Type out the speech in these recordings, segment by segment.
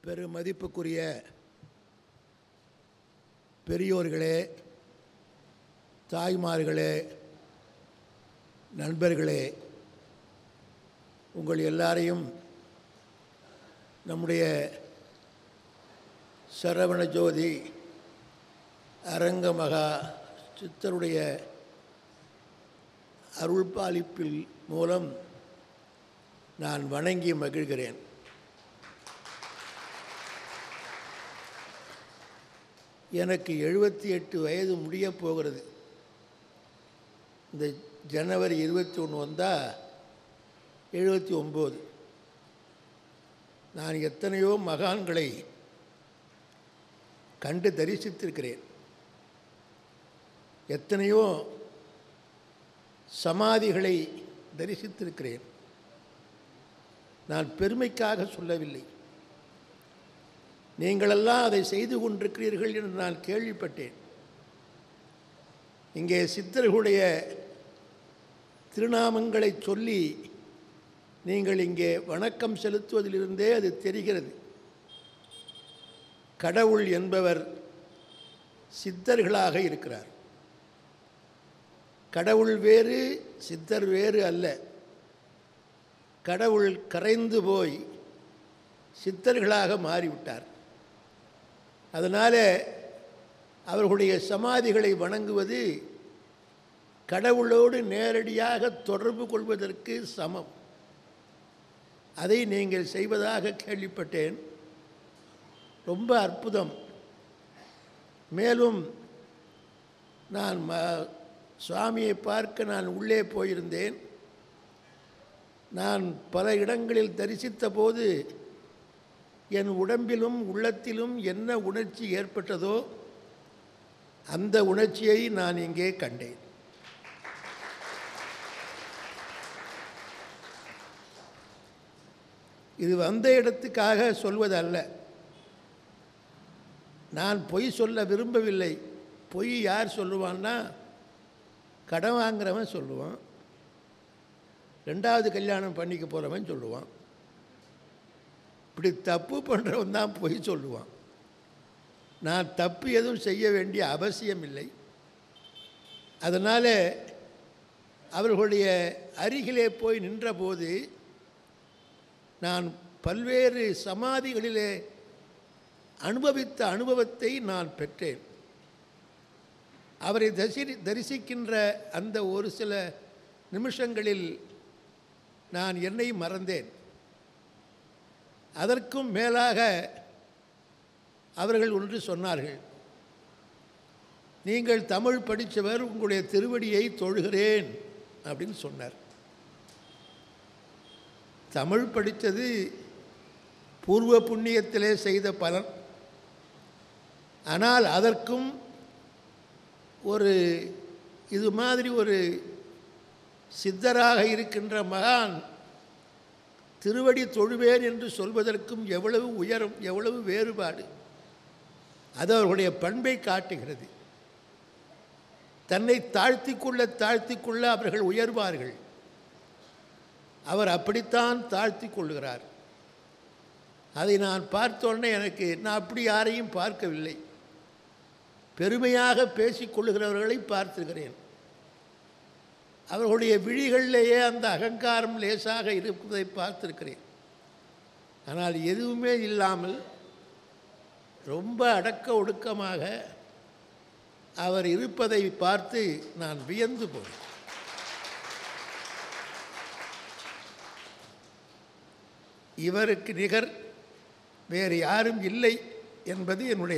பெருமதிப்புக்குரிய பெரியோர்களே தாய்மார்களே நண்பர்களே உங்கள் எல்லாரையும் நம்முடைய சரவண ஜோதி அரங்க மகா சித்தருடைய அருள்பாலிப்பில் மூலம் நான் வணங்கி மகிழ்கிறேன் எனக்கு எழுபத்தி எட்டு வயது முடியப் போகிறது இந்த ஜனவரி இருபத்தி ஒன்று வந்தால் எழுபத்தி ஒம்பது நான் எத்தனையோ மகான்களை கண்டு தரிசித்திருக்கிறேன் எத்தனையோ சமாதிகளை தரிசித்திருக்கிறேன் நான் பெருமைக்காக சொல்லவில்லை நீங்களெல்லாம் அதை செய்து கொண்டிருக்கிறீர்கள் என்று நான் கேள்விப்பட்டேன் இங்கே சித்தர்களுடைய திருநாமங்களை சொல்லி நீங்கள் இங்கே வணக்கம் செலுத்துவதிலிருந்தே அது தெரிகிறது கடவுள் என்பவர் சித்தர்களாக இருக்கிறார் கடவுள் வேறு சித்தர் வேறு அல்ல கடவுள் கரைந்து போய் சித்தர்களாக மாறிவிட்டார் அதனால் அவர்களுடைய சமாதிகளை வணங்குவது கடவுளோடு நேரடியாக தொடர்பு கொள்வதற்கு சமம் அதை நீங்கள் செய்வதாக கேள்விப்பட்டேன் ரொம்ப அற்புதம் மேலும் நான் ம சுவாமியை பார்க்க நான் உள்ளே போயிருந்தேன் நான் பல இடங்களில் தரிசித்த போது என் உடம்பிலும் உள்ளத்திலும் என்ன உணர்ச்சி ஏற்பட்டதோ அந்த உணர்ச்சியை நான் இங்கே கண்டேன் இது வந்த இடத்துக்காக சொல்வதல்ல நான் பொய் சொல்ல விரும்பவில்லை பொய் யார் சொல்லுவான்னா கடன் வாங்குறவன் சொல்லுவான் ரெண்டாவது கல்யாணம் பண்ணிக்க போகிறவன் சொல்லுவான் இப்படி தப்பு பண்ணுறவன் தான் பொய் சொல்லுவான் நான் தப்பு எதுவும் செய்ய வேண்டிய அவசியம் இல்லை அதனால் அவர்களுடைய அருகிலே போய் நின்றபோது நான் பல்வேறு சமாதிகளிலே அனுபவித்த அனுபவத்தை நான் பெற்றேன் அவரை தரிசி தரிசிக்கின்ற அந்த ஒரு சில நிமிஷங்களில் நான் என்னை மறந்தேன் அதற்கும் மேலாக அவர்கள் ஒன்று சொன்னார்கள் நீங்கள் தமிழ் படித்தவர் உங்களுடைய திருவடியை தொழுகிறேன் அப்படின்னு சொன்னார் தமிழ் படித்தது பூர்வ புண்ணியத்திலே செய்த பலன் ஆனால் அதற்கும் ஒரு இது மாதிரி ஒரு சித்தராக இருக்கின்ற மகான் திருவடி தொழுவேன் என்று சொல்வதற்கும் எவ்வளவு உயரம் எவ்வளவு வேறுபாடு அது அவர்களுடைய பண்பை காட்டுகிறது தன்னை தாழ்த்தி கொள்ள தாழ்த்தி கொள்ள அவர்கள் உயர்வார்கள் அவர் அப்படித்தான் தாழ்த்தி கொள்கிறார் அதை நான் பார்த்தோன்னே எனக்கு நான் அப்படி யாரையும் பார்க்கவில்லை பெருமையாக பேசிக்கொள்ளுகிறவர்களை பார்த்துக்கிறேன் அவர்களுடைய விழிகளிலேயே அந்த அகங்காரம் லேசாக இருப்பதை பார்த்துருக்கிறேன் ஆனால் எதுவுமே இல்லாமல் ரொம்ப அடக்க ஒடுக்கமாக அவர் இருப்பதை பார்த்து நான் வியந்து போனேன் இவருக்கு நிகர் வேறு யாரும் இல்லை என்பது என்னுடைய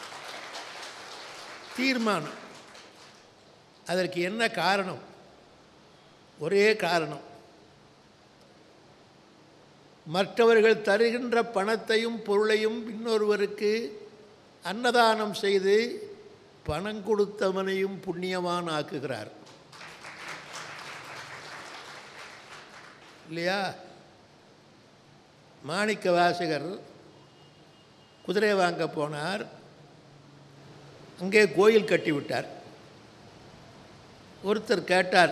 தீர்மானம் அதற்கு என்ன காரணம் ஒரே காரணம் மற்றவர்கள் தருகின்ற பணத்தையும் பொருளையும் இன்னொருவருக்கு அன்னதானம் செய்து பணம் கொடுத்தவனையும் புண்ணியவான் ஆக்குகிறார் இல்லையா மாணிக்க வாசகர் குதிரை வாங்க போனார் அங்கே கோயில் கட்டி விட்டார் ஒருத்தர் கேட்டார்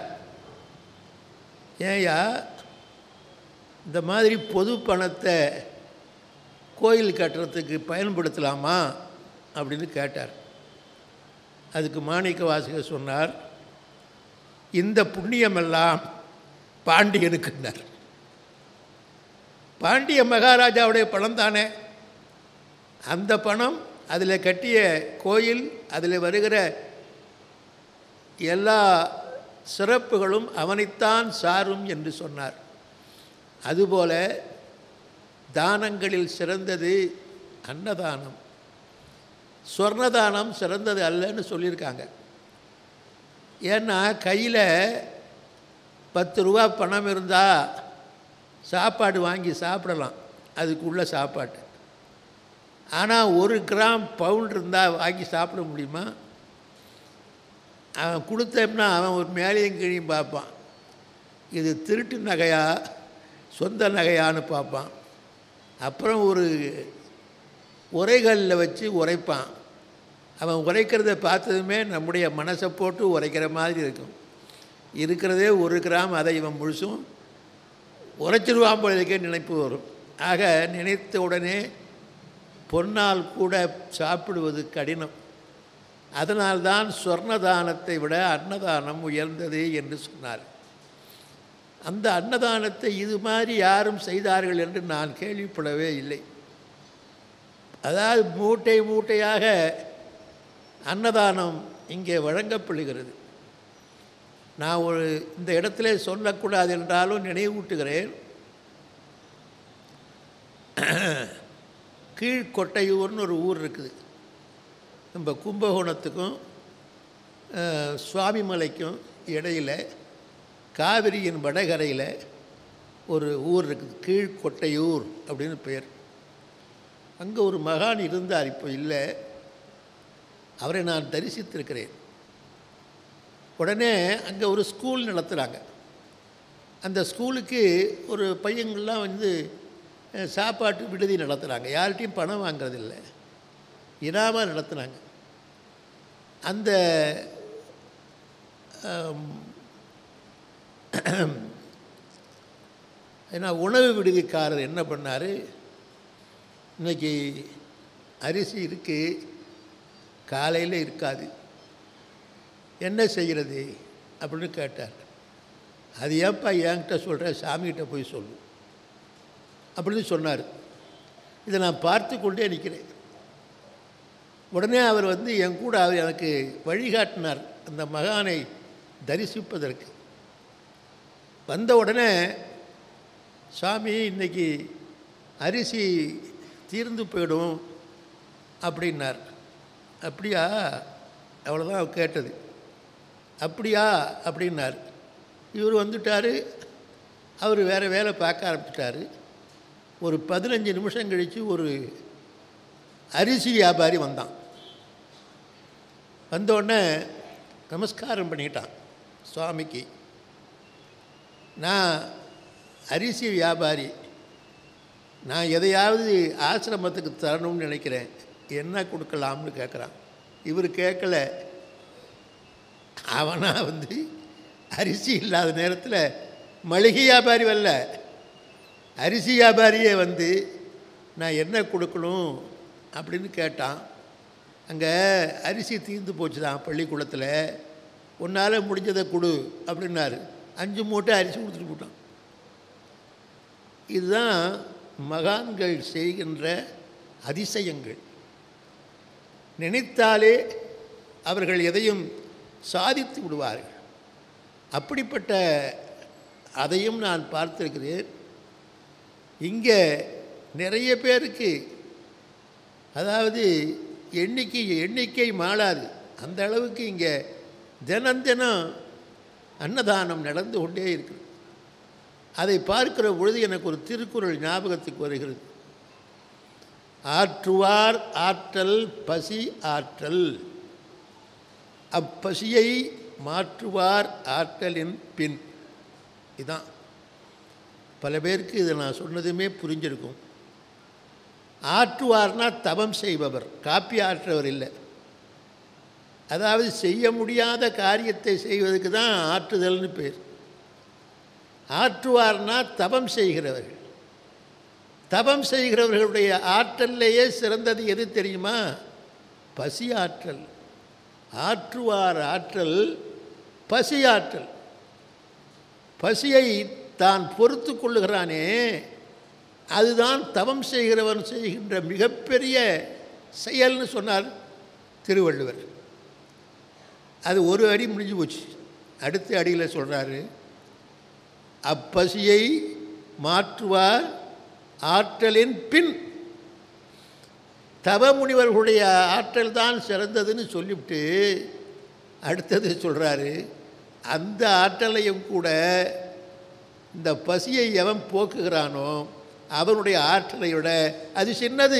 ஏயா இந்த மாதிரி பொது பணத்தை கோயில் கட்டுறதுக்கு பயன்படுத்தலாமா அப்படின்னு கேட்டார் அதுக்கு மாணிக்க வாசகர் சொன்னார் இந்த புண்ணியமெல்லாம் பாண்டியனுக்குன்னார் பாண்டிய மகாராஜாவுடைய பணம் தானே அந்த பணம் அதில் கட்டிய கோயில் அதில் வருகிற எல்லா சிறப்புகளும் அவனைத்தான் சாரும் என்று சொன்னார் அதுபோல தானங்களில் சிறந்தது அன்னதானம் சொர்ணதானம் சிறந்தது அல்லன்னு சொல்லியிருக்காங்க ஏன்னா கையில் பத்து ரூபா பணம் இருந்தால் சாப்பாடு வாங்கி சாப்பிடலாம் அதுக்குள்ள சாப்பாட்டு ஆனால் ஒரு கிராம் பவுண்ட் இருந்தால் வாங்கி சாப்பிட முடியுமா அவன் கொடுத்தோம்னா அவன் ஒரு மேலேயும் கீழையும் பார்ப்பான் இது திருட்டு நகையா சொந்த நகையான்னு பார்ப்பான் அப்புறம் ஒரு உரைகளில் வச்சு உரைப்பான் அவன் உரைக்கிறத பார்த்ததுமே நம்முடைய மனசை போட்டு உரைக்கிற மாதிரி இருக்கும் இருக்கிறதே ஒரு கிராம் அதை இவன் முழுசும் உரைச்சிருவான் போலக்கே நினைப்பு வரும் ஆக நினைத்த உடனே பொன்னால் கூட சாப்பிடுவது கடினம் அதனால்தான் சொர்ணதானத்தை விட அன்னதானம் உயர்ந்தது என்று சொன்னார் அந்த அன்னதானத்தை இது மாதிரி யாரும் செய்தார்கள் என்று நான் கேள்விப்படவே இல்லை அதாவது மூட்டை மூட்டையாக அன்னதானம் இங்கே வழங்கப்படுகிறது நான் ஒரு இந்த இடத்துல சொல்லக்கூடாது என்றாலும் நினைவூட்டுகிறேன் கீழ்கொட்டையூர்னு ஒரு ஊர் இருக்குது நம்ம கும்பகோணத்துக்கும் அஹ், சுவாமிமலைக்கும் இடையில் காவிரியின் வடகரையில் ஒரு ஊர் இருக்குது கீழ்கொட்டையூர் அப்படின்னு பெயர் அங்கே ஒரு மகான் இருந்தார் இப்போ இல்லை அவரை நான் தரிசித்திருக்கிறேன் உடனே அங்கே ஒரு ஸ்கூல் நடத்துகிறாங்க அந்த ஸ்கூலுக்கு ஒரு பையங்கள்லாம் வந்து அஹ், சாப்பாட்டு விடுதி நடத்துகிறாங்க யார்கிட்டையும் பணம் வாங்குறதில்ல இனாமாக நடத்துனாங்க அந்த ஆம், ஏன்னா உணவு விடுதிக்காரர் என்ன பண்ணார் இன்னைக்கு அரிசி இருக்குது காலையில் இருக்காது என்ன செய்கிறது அப்படின்னு கேட்டார் அது ஏன்ப்பா என்கிட்ட சொல்கிற சாமிகிட்ட போய் சொல்லு அப்படின்னு சொன்னார் இதை நான் பார்த்து கொண்டே நிற்கிறேன் உடனே அவர் வந்து என் கூட அவர் எனக்கு வழிகாட்டினார் அந்த மகானை தரிசிப்பதற்கு வந்த உடனே சாமி இன்னைக்கு அரிசி தீர்ந்து போயிடும் அப்படின்னார் அப்படியா அவ்வளோதான் அவர் கேட்டது அப்படியா அப்படின்னார் இவர் வந்துட்டார் அவர் வேறு வேலை பார்க்க ஆரம்பிச்சிட்டாரு ஒரு பதினஞ்சு நிமிஷம் கழித்து ஒரு அரிசி வியாபாரி வந்தான் வந்தோடனே நமஸ்காரம் பண்ணிக்கிட்டான் சுவாமிக்கு நான் அரிசி வியாபாரி நான் எதையாவது ஆசிரமத்துக்கு தரணும்னு நினைக்கிறேன் என்ன கொடுக்கலாம்னு கேட்குறான் இவர் கேட்கல அவனா வந்து அரிசி இல்லாத நேரத்தில் மளிகை வியாபாரி வரல அரிசி வியாபாரியே வந்து நான் என்ன கொடுக்கணும் அப்படின்னு கேட்டான் அங்கே அரிசி தீர்ந்து போச்சு தான் பள்ளிக்கூடத்தில் உன்னால் முடிஞ்சதை கொடு அப்படின்னாரு அஞ்சு மூட்டை அரிசி கொடுத்துட்டு போட்டான் இதுதான் மகான்கள் செய்கின்ற அதிசயங்கள் நினைத்தாலே அவர்கள் எதையும் சாதித்து விடுவார்கள் அப்படிப்பட்ட அதையும் நான் பார்த்திருக்கிறேன் இங்கே நிறைய பேருக்கு அதாவது எண்ணிக்கை எண்ணிக்கை மாளாது அந்த அளவுக்கு இங்கே தினம் தினம் அன்னதானம் நடந்து கொண்டே இருக்குது அதை பார்க்கிற பொழுது எனக்கு ஒரு திருக்குறள் ஞாபகத்துக்கு வருகிறது ஆற்றுவார் ஆற்றல் பசி ஆற்றல் அப்பசியை மாற்றுவார் ஆற்றலின் பின் இதான் பல பேருக்கு இதை நான் சொன்னதுமே புரிஞ்சிருக்கும் ஆற்றுவார்னா தவம் செய்பவர் காப்பி ஆற்றவர் இல்லை அதாவது செய்ய முடியாத காரியத்தை செய்வதற்கு தான் ஆற்றுதல்னு பேர் ஆற்றுவார்னா தவம் செய்கிறவர்கள் தவம் செய்கிறவர்களுடைய ஆற்றல்லையே சிறந்தது எது தெரியுமா பசி ஆற்றல் ஆற்றுவார் ஆற்றல் பசி ஆற்றல் பசியை தான் பொறுத்து கொள்ளுகிறானே அதுதான் தவம் செய்கிறவன் செய்கின்ற மிகப்பெரிய செயல்னு சொன்னார் திருவள்ளுவர் அது ஒரு அடி முடிஞ்சு போச்சு அடுத்த அடியில் சொல்கிறாரு அப்பசியை மாற்றுவார் ஆற்றலின் பின் தவமுனிவர்களுடைய ஆற்றல் தான் சிறந்ததுன்னு சொல்லிவிட்டு அடுத்தது சொல்கிறாரு அந்த ஆற்றலையும் கூட இந்த பசியை எவன் போக்குகிறானோ அவனுடைய ஆற்றலை விட அது சின்னது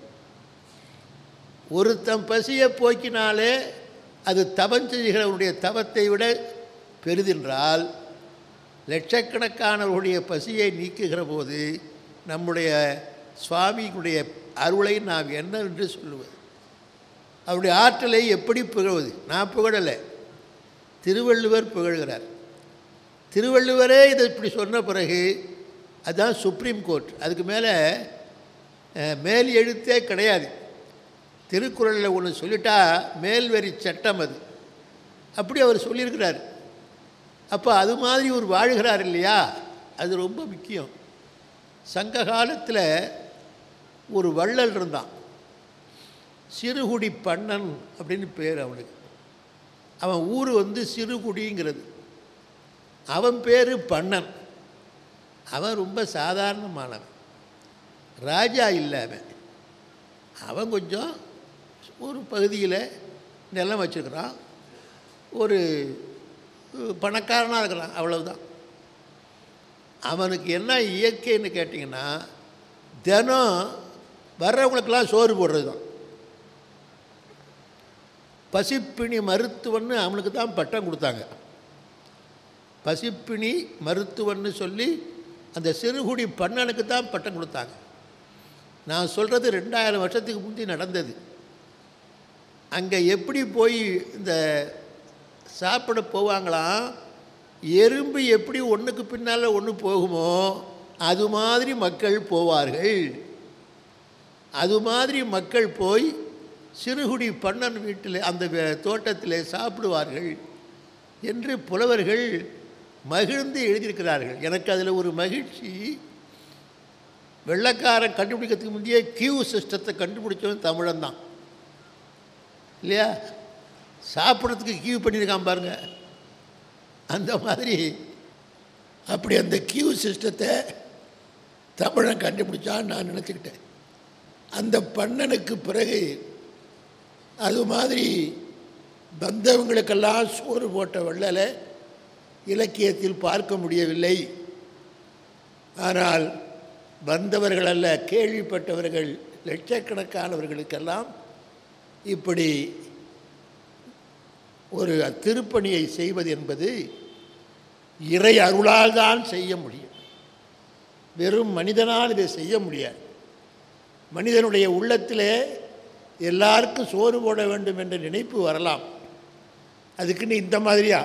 ஒருத்தன் பசியை போக்கினாலே அது தவம் செய்கிறவனுடைய தவத்தை விட பெரிதென்றால் லட்சக்கணக்கானவர்களுடைய பசியை நீக்குகிற போது நம்முடைய சுவாமியினுடைய அருளை நாம் என்னவென்று சொல்லுவது அவருடைய ஆற்றலை எப்படி புகழ்வது நான் புகழலை திருவள்ளுவர் புகழ்கிறார் திருவள்ளுவரே இதை இப்படி சொன்ன பிறகு அதுதான் சுப்ரீம் கோர்ட் அதுக்கு மேலே அஹ், மேல் எழுத்தே கிடையாது திருக்குறளில் ஒன்று சொல்லிட்டா மேல்வரி சட்டம் அது அப்படி அவர் சொல்லியிருக்கிறார் அப்போ அது மாதிரி ஒரு வாழ்கிறார் இல்லையா அது ரொம்ப முக்கியம் சங்க காலத்தில் ஒரு வள்ளல் இருந்தான் சிறுகுடி பண்ணன் அப்படின்னு பேர் அவனுக்கு அவன் ஊர் வந்து சிறுகுடிங்கிறது அவன் பேர் பண்ணன் அவன் ரொம்ப சாதாரணமானவன் ராஜா இல்லை அவன் அவன் கொஞ்சம் ஒரு பகுதியில் நிலம் வச்சுருக்கிறான் ஒரு பணக்காரனாக இருக்கிறான் அவ்வளவுதான் அவனுக்கு என்ன இயற்கைன்னு கேட்டிங்கன்னா தினம் வர்றவங்களுக்கெல்லாம் சோறு போடுறது தான் பசிப்பிணி மருத்துவன்னு அவனுக்கு தான் பட்டம் கொடுத்தாங்க பசிப்பிணி மருத்துவன்னு சொல்லி அந்த சிறுகுடி பண்ணனுக்கு தான் பட்டம் கொடுத்தாங்க நான் சொல்கிறது ரெண்டாயிரம் வருஷத்துக்கு முந்தி நடந்தது அங்கே எப்படி போய் இந்த சாப்பிட போவாங்களாம் எறும்பு எப்படி ஒன்றுக்கு பின்னால் ஒன்று போகுமோ அது மாதிரி மக்கள் போவார்கள் அது மாதிரி மக்கள் போய் சிறுகுடி பண்ணன் வீட்டில் அந்த வே- தோட்டத்தில் சாப்பிடுவார்கள் என்று புலவர்கள் மகிழ்ந்து எழுதியிருக்கிறார்கள் எனக்கு அதில் ஒரு மகிழ்ச்சி வெள்ளைக்காரன் கண்டுபிடிக்கிறதுக்கு முந்தையே கியூ சிஸ்டத்தை கண்டுபிடிச்சவன் தமிழன் தான் இல்லையா சாப்பிட்றதுக்கு கியூ பண்ணியிருக்கான் பாருங்க அந்த மாதிரி அப்படி அந்த கியூ சிஸ்டத்தை தமிழன் கண்டுபிடிச்சான்னு நான் நினச்சிக்கிட்டேன் அந்த பண்ணனுக்கு பிறகு அது மாதிரி வந்தவங்களுக்கெல்லாம் சோறு போட்ட வள்ளலை இலக்கியத்தில் பார்க்க முடியவில்லை ஆனால் வந்தவர்கள் அல்ல கேள்விப்பட்டவர்கள் லட்சக்கணக்கானவர்களுக்கெல்லாம் இப்படி ஒரு திருப்பணியை செய்வது என்பது இறை அருளால் தான் செய்ய முடியும் வெறும் மனிதனால் இதை செய்ய முடியாது மனிதனுடைய உள்ளத்திலே எல்லாருக்கும் சோறு போட வேண்டும் என்ற நினைப்பு வரலாம் அதுக்குன்னு இந்த மாதிரியா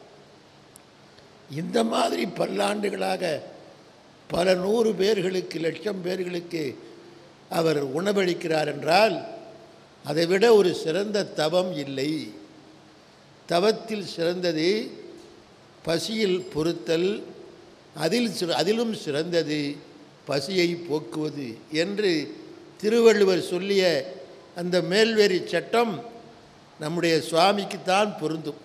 இந்த மாதிரி பல்லாண்டுகளாக பல நூறு பேர்களுக்கு லட்சம் பேர்களுக்கு அவர் உணவளிக்கிறார் என்றால் அதை விட ஒரு சிறந்த தவம் இல்லை தவத்தில் சிறந்தது பசியில் பொறுத்தல் அதில் சிற- அதிலும் சிறந்தது பசியை போக்குவது என்று திருவள்ளுவர் சொல்லிய அந்த மேல்வேரி சட்டம் நம்முடைய சுவாமிக்குத்தான் பொருந்தும்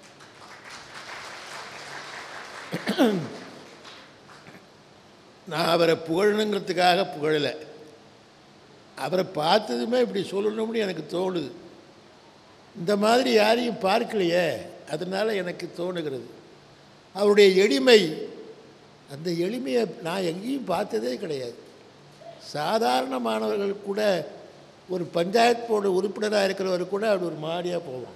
நான் அவரை புகழணுங்கிறதுக்காக புகழலை அவரை பார்த்ததுமே இப்படி சொல்லணும்னு எனக்கு தோணுது இந்த மாதிரி யாரையும் பார்க்கலையே அதனால் எனக்கு தோணுகிறது அவருடைய எளிமை அந்த எளிமையை நான் எங்கேயும் பார்த்ததே கிடையாது சாதாரணமானவர்கள் கூட ஒரு பஞ்சாயத்து போர்டு உறுப்பினராக இருக்கிறவர் கூட அப்படி ஒரு மாடியாக போவான்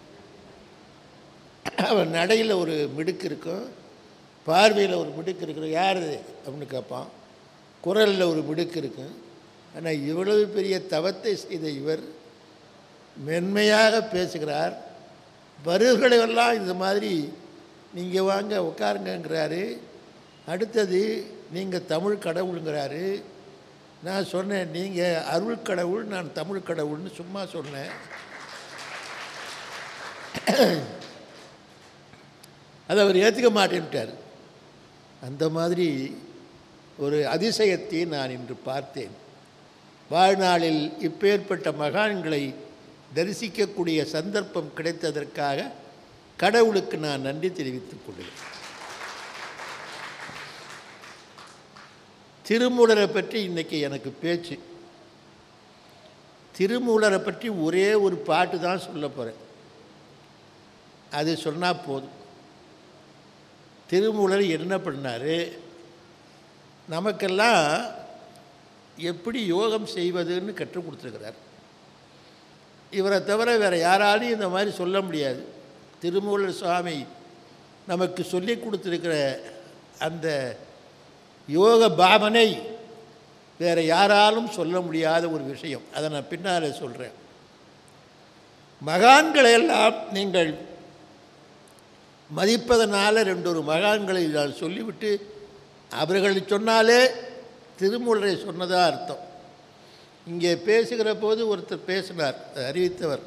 அவன் நடையில் ஒரு மிடுக்கு இருக்கும் பார்வையில் ஒரு மிடுக்கு இருக்கும் யார் இது அப்படின்னு கேட்பான் குரலில் ஒரு மிடுக்கு இருக்கும் ஆனால் இவ்வளவு பெரிய தவத்தை செய்த இவர் மென்மையாக பேசுகிறார் வருவர்களெல்லாம் இந்த மாதிரி நீங்கள் வாங்க உட்காருங்கங்கிறாரு அடுத்தது நீங்கள் தமிழ் கடவுளுங்கிறாரு நான் சொன்னேன் நீங்கள் அருள் கடவுள் நான் தமிழ் கடவுள்னு சும்மா சொன்னேன் அதை அவர் ஏற்றுக்க மாட்டேன்ட்டார் அந்த மாதிரி ஒரு அதிசயத்தை நான் இன்று பார்த்தேன் வாழ்நாளில் இப்பேற்பட்ட மகான்களை தரிசிக்கக்கூடிய சந்தர்ப்பம் கிடைத்ததற்காக கடவுளுக்கு நான் நன்றி தெரிவித்துக் கொள்கிறேன் திருமூலரை பற்றி இன்றைக்கி எனக்கு பேச்சு திருமூலரை பற்றி ஒரே ஒரு பாட்டு தான் சொல்ல போகிறேன் அது சொன்னால் போதும் திருமூலர் என்ன பண்ணார் நமக்கெல்லாம் எப்படி யோகம் செய்வதுன்னு கற்றுக் கொடுத்துருக்கிறார் இவரை தவிர வேறு யாராலையும் இந்த மாதிரி சொல்ல முடியாது திருமூலர் சுவாமி நமக்கு சொல்லி கொடுத்துருக்கிற அந்த யோக பாவனை வேறு யாராலும் சொல்ல முடியாத ஒரு விஷயம் அதை நான் பின்னால் சொல்கிறேன் மகான்களை எல்லாம் நீங்கள் மதிப்பதனால ரெண்டு ஒரு மகான்களை நான் சொல்லிவிட்டு அவர்கள் சொன்னாலே திருமூலரை சொன்னதாக அர்த்தம் இங்கே பேசுகிற போது ஒருத்தர் பேசினார் அறிவித்தவர்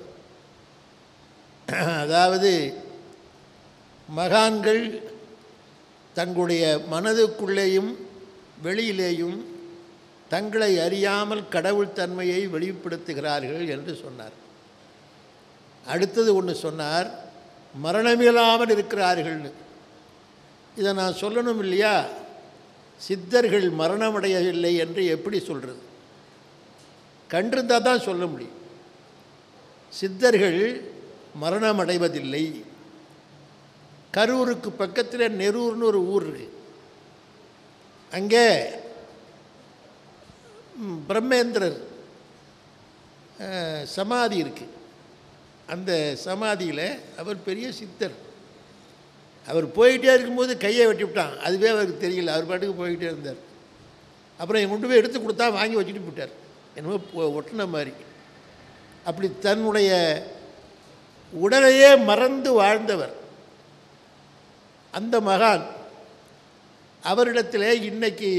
அதாவது மகான்கள் தங்களுடைய மனதுக்குள்ளேயும் வெளியிலேயும் தங்களை அறியாமல் கடவுள் தன்மையை வெளிப்படுத்துகிறார்கள் என்று சொன்னார் அடுத்தது ஒன்று சொன்னார் மரணமில்லாமல் இருக்கிறார்கள்னு இதை நான் சொல்லணும் இல்லையா சித்தர்கள் மரணமடையவில்லை என்று எப்படி சொல்கிறது கண்டிருந்தால் தான் சொல்ல முடியும் சித்தர்கள் மரணமடைவதில்லை கரூருக்கு பக்கத்தில் நெரூர்னு ஒரு ஊர் இருக்கு அங்கே ம், பிரம்மேந்திரர் அஹ், சமாதி இருக்குது அந்த சமாதியில் அவர் பெரிய சித்தர் அவர் போயிட்டே இருக்கும்போது கையை வெட்டி விட்டான் அதுவே அவருக்கு தெரியல அவர் பாட்டுக்கு போய்கிட்டே இருந்தார் அப்புறம் என் கொண்டு போய் எடுத்து கொடுத்தா வாங்கி வச்சுட்டு போயிட்டார் என்னமோ பொ- ஒட்டின மாதிரி அப்படி தன்னுடைய உடலையே மறந்து வாழ்ந்தவர் அந்த மகான் அவரிடத்தில் இன்னைக்கு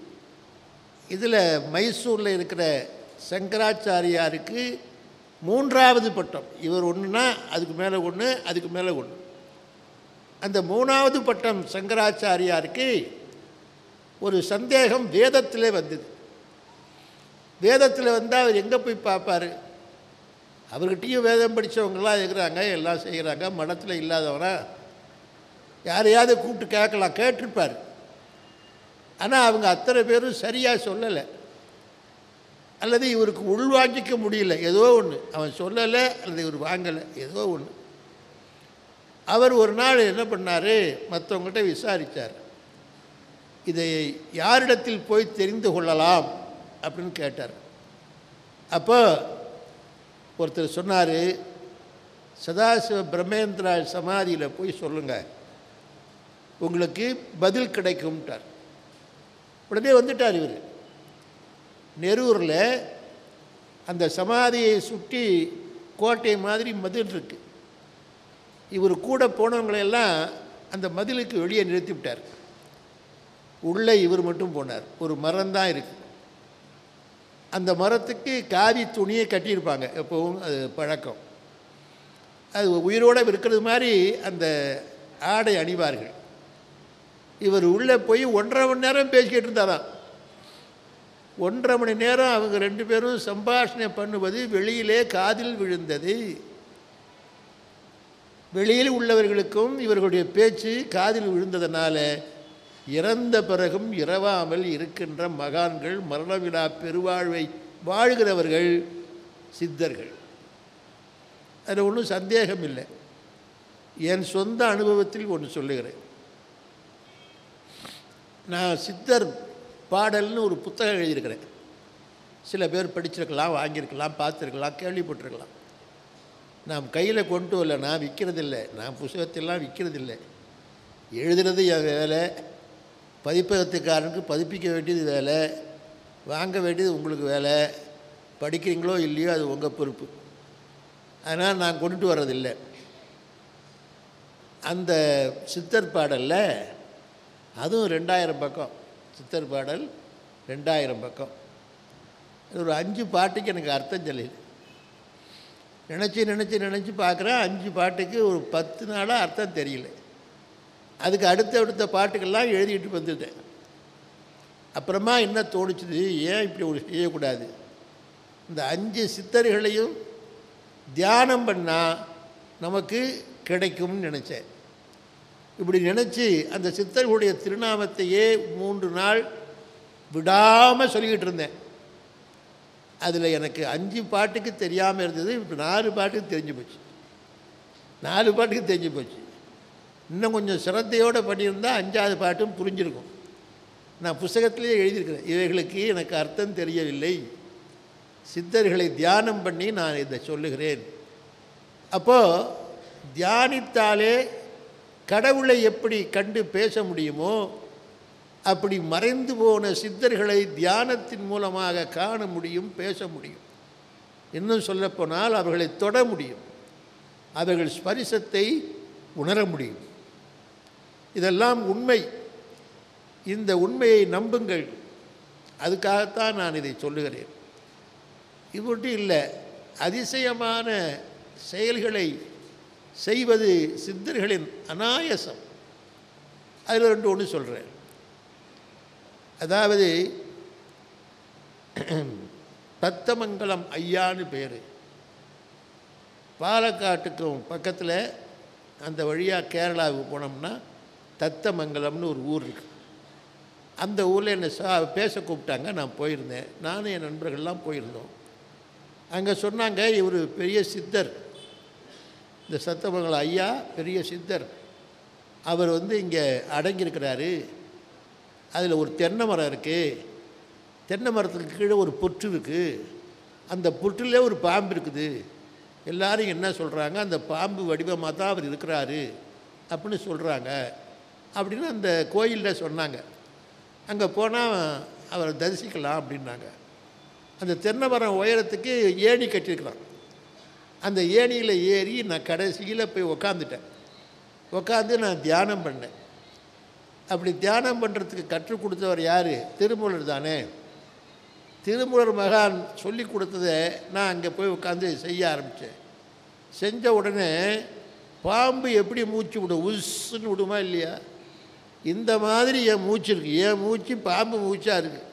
இதில் மைசூரில் இருக்கிற சங்கராச்சாரியாருக்கு மூன்றாவது பட்டம் இவர் ஒன்றுனா அதுக்கு மேலே ஒன்று அதுக்கு மேலே ஒன்று அந்த மூணாவது பட்டம் சங்கராச்சாரியாருக்கு ஒரு சந்தேகம் வேதத்திலே வந்தது வேதத்தில் வந்தால் அவர் எங்கே போய் பார்ப்பார் அவர்கிட்டயும் வேதம் படித்தவங்களாம் இருக்கிறாங்க எல்லாம் செய்கிறாங்க மடத்தில் இல்லாதவனா யாரையாவது கூப்பிட்டு கேட்கலாம் கேட்டிருப்பார் ஆனால் அவங்க அத்தனை பேரும் சரியாக சொல்லலை அல்லது இவருக்கு உள்வாங்கிக்க முடியல ஏதோ ஒன்று அவன் சொல்லலை அல்லது இவர் வாங்கலை ஏதோ ஒன்று அவர் ஒரு நாள் என்ன பண்ணார் மற்றவங்கள்ட்ட விசாரித்தார் இதை யாரிடத்தில் போய் தெரிந்து கொள்ளலாம் அப்படின்னு கேட்டார் அப்போ ஒருத்தர் சொன்னார் சதாசிவ பிரம்மேந்திரா சமாதியில் போய் சொல்லுங்கள் உங்களுக்கு பதில் கிடைக்கும்ட்டார் உடனே வந்துட்டார் இவர் நெரூரில் அந்த சமாதியை சுற்றி கோட்டை மாதிரி மதில் இருக்கு இவர் கூட போனவங்களையெல்லாம் அந்த மதிலுக்கு வெளியே நிறுத்தி விட்டார் உள்ளே இவர் மட்டும் போனார் ஒரு மரம் தான் இருக்கு அந்த மரத்துக்கு காவி துணியை கட்டியிருப்பாங்க எப்பவும் அது பழக்கம் அது உயிரோடு இருக்கிறது மாதிரி அந்த ஆடை அணிவார்கள் இவர் உள்ளே போய் ஒன்றரை மணி நேரம் பேசிக்கிட்டு இருந்தாராம் ஒன்றரை மணி நேரம் அவங்க ரெண்டு பேரும் சம்பாஷணை பண்ணுவது வெளியிலே காதில் விழுந்தது வெளியில் உள்ளவர்களுக்கும் இவர்களுடைய பேச்சு காதில் விழுந்ததனால இறந்த பிறகும் இரவாமல் இருக்கின்ற மகான்கள் மரணவிழா பெருவாழ்வை வாழ்கிறவர்கள் சித்தர்கள் அதில் ஒன்றும் சந்தேகம் இல்லை என் சொந்த அனுபவத்தில் ஒன்று சொல்லுகிறேன் நான் சித்தர் பாடல்னு ஒரு புத்தகம் எழுதியிருக்கிறேன் சில பேர் படிச்சிருக்கலாம் வாங்கியிருக்கலாம் பார்த்துருக்கலாம் கேள்விப்பட்டிருக்கலாம் நாம் கையில் கொண்டு வரல நான் விற்கிறதில்ல நான் புத்தகத்தெல்லாம் விற்கிறதில்லை எழுதுறது என் வேலை பதிப்பகத்துக்காரனுக்கு பதிப்பிக்க வேண்டியது வேலை வாங்க வேண்டியது உங்களுக்கு வேலை படிக்கிறீங்களோ இல்லையோ அது உங்கள் பொறுப்பு அதனால் நான் கொண்டுட்டு வர்றதில்லை அந்த சித்தர் பாடலில் அதுவும் ரெண்டாயிரம் பக்கம் சித்தர் பாடல் ரெண்டாயிரம் பக்கம் அது ஒரு அஞ்சு பாட்டுக்கு எனக்கு அர்த்தம் சொல்லிது நினச்சி நினச்சி நினச்சி பார்க்குறேன் அஞ்சு பாட்டுக்கு ஒரு பத்து நாளாக அர்த்தம் தெரியல அதுக்கு அடுத்த அடுத்த பாட்டுக்கெல்லாம் எழுதிட்டு வந்துட்டேன் அப்புறமா என்ன தோணுச்சுது ஏன் இப்படி ஒரு செய்யக்கூடாது இந்த அஞ்சு சித்தர்களையும் தியானம் பண்ணால் நமக்கு கிடைக்கும்னு நினச்சேன் இப்படி நினச்சி அந்த சித்தர்களுடைய திருநாமத்தையே மூன்று நாள் விடாமல் சொல்லிக்கிட்டு இருந்தேன் அதில் எனக்கு அஞ்சு பாட்டுக்கு தெரியாமல் இருந்தது இப்போ நாலு பாட்டுக்கு தெரிஞ்சு போச்சு நாலு பாட்டுக்கு தெரிஞ்சு போச்சு இன்னும் கொஞ்சம் சிரத்தையோடு பண்ணியிருந்தால் அஞ்சாவது பாட்டும் புரிஞ்சிருக்கும் நான் புஸ்தகத்திலே எழுதியிருக்கிறேன் இவைகளுக்கு எனக்கு அர்த்தம் தெரியவில்லை சித்தர்களை தியானம் பண்ணி நான் இதை சொல்லுகிறேன் அப்போது தியானித்தாலே கடவுளை எப்படி கண்டு பேச முடியுமோ அப்படி மறைந்து போன சித்தர்களை தியானத்தின் மூலமாக காண முடியும் பேச முடியும் இன்னும் சொல்லப்போனால் அவர்களை தொட முடியும் அவர்கள் ஸ்பரிசத்தை உணர முடியும் இதெல்லாம் உண்மை இந்த உண்மையை நம்புங்கள் அதுக்காகத்தான் நான் இதை சொல்லுகிறேன் இது மட்டும் இல்லை அதிசயமான செயல்களை செய்வது சித்தர்களின் அனாயசம் அதில் ரெண்டு ஒன்று சொல்கிறேன் அதாவது தத்தமங்கலம் ஐயான்னு பேர் பாலக்காட்டுக்கும் பக்கத்தில் அந்த வழியாக கேரளாவுக்கு போனோம்னா தத்தமங்கலம்னு ஒரு ஊர் இருக்குது அந்த ஊரில் என்னை சா பேச கூப்பிட்டாங்க நான் போயிருந்தேன் நானும் என் நண்பர்கள்லாம் போயிருந்தோம் அங்கே சொன்னாங்க இவர் பெரிய சித்தர் இந்த சத்தமங்கலம் ஐயா பெரிய சித்தர் அவர் வந்து இங்கே அடங்கியிருக்கிறாரு அதில் ஒரு தென்னை மரம் இருக்குது தென்னை மரத்துக்கு கீழே ஒரு புற்று இருக்குது அந்த புற்றிலே ஒரு பாம்பு இருக்குது எல்லாரும் என்ன சொல்கிறாங்க அந்த பாம்பு வடிவமாக தான் அவர் இருக்கிறாரு அப்படின்னு சொல்கிறாங்க அப்படின்னு அந்த கோயிலில் சொன்னாங்க அங்கே போனால் அவரை தரிசிக்கலாம் அப்படின்னாங்க அந்த தென்னை மரம் உயரத்துக்கு ஏணி கட்டியிருக்கிறான் அந்த ஏணியில் ஏறி நான் கடைசியில் போய் உக்காந்துட்டேன் உக்காந்து நான் தியானம் பண்ணேன் அப்படி தியானம் பண்ணுறதுக்கு கற்றுக் கொடுத்தவர் யார் திருமூலர் தானே திருமூலர் மகான் சொல்லி கொடுத்ததை நான் அங்கே போய் உட்காந்து செய்ய ஆரம்பித்தேன் செஞ்ச உடனே பாம்பு எப்படி மூச்சு விடும் உஸ்ன்னு விடுமா இல்லையா இந்த மாதிரி என் மூச்சு இருக்குது என் மூச்சு பாம்பு மூச்சாக இருக்குது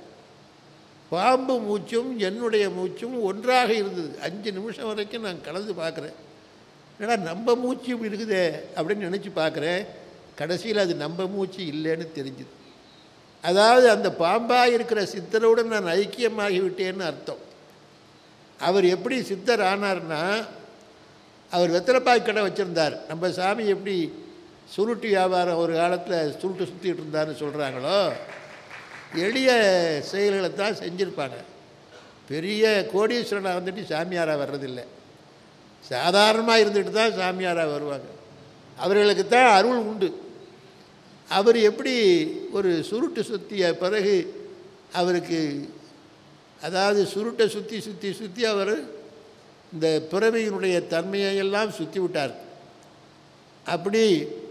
பாம்பு மூச்சும் என்னுடைய மூச்சும் ஒன்றாக இருந்தது அஞ்சு நிமிஷம் வரைக்கும் நான் கலந்து பார்க்குறேன் என்னடா நம்ம மூச்சு இப்படி இருக்குதே அப்படின்னு நினச்சி பார்க்குறேன் கடைசியில் அது நம்ம மூச்சு இல்லைன்னு தெரிஞ்சுது அதாவது அந்த பாம்பாக இருக்கிற சித்தரோடு நான் ஐக்கியமாகி விட்டேன்னு அர்த்தம் அவர் எப்படி சித்தர் ஆனார்னா அவர் வெத்தலைப்பாய் கடை வச்சுருந்தார் நம்ம சாமி எப்படி சுருட்டு வியாபாரம் ஒரு காலத்தில் சுருட்டு சுற்றிட்டு இருந்தார்னு சொல்கிறாங்களோ எளிய செயல்களை தான் செஞ்சுருப்பாங்க பெரிய கோடீஸ்வரனாக வந்துட்டு சாமியாராக வர்றதில்லை சாதாரணமாக இருந்துட்டு தான் சாமியாராக வருவாங்க அவர்களுக்கு தான் அருள் உண்டு அவர் எப்படி ஒரு சுருட்டு சுற்றிய பிறகு அவருக்கு அதாவது சுருட்டை சுற்றி சுற்றி சுற்றி அவர் இந்த பிறவியினுடைய தன்மையெல்லாம் சுற்றி விட்டார் அப்படி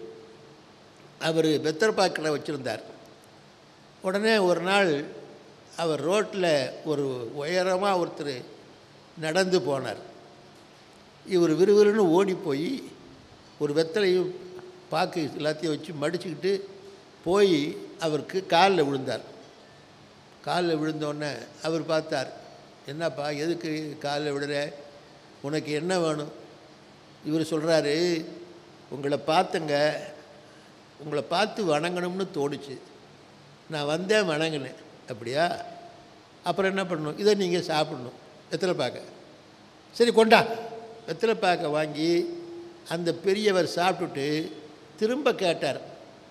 அவர் பெத்தரப்பாக்கடை வச்சுருந்தார் உடனே ஒரு நாள் அவர் ரோட்டில் ஒரு உயரமாக ஒருத்தர் நடந்து போனார் இவர் விறுவிறுன்னு ஓடி போய் ஒரு வெத்தலையும் பாக்கு எல்லாத்தையும் வச்சு மடிச்சுக்கிட்டு போய் அவருக்கு காலில் விழுந்தார் காலில் விழுந்தோடனே அவர் பார்த்தார் என்னப்பா எதுக்கு காலில் விடுற உனக்கு என்ன வேணும் இவர் சொல்கிறாரு உங்களை பார்த்தங்க உங்களை பார்த்து வணங்கணும்னு தோணுச்சு நான் வந்தேன் வணங்கினேன் அப்படியா அப்புறம் என்ன பண்ணணும் இதை நீங்கள் சாப்பிடணும் வெத்தலை பாக்க சரி கொண்டா வெத்தலை பாக்க வாங்கி அந்த பெரியவர் சாப்பிட்டுட்டு திரும்ப கேட்டார்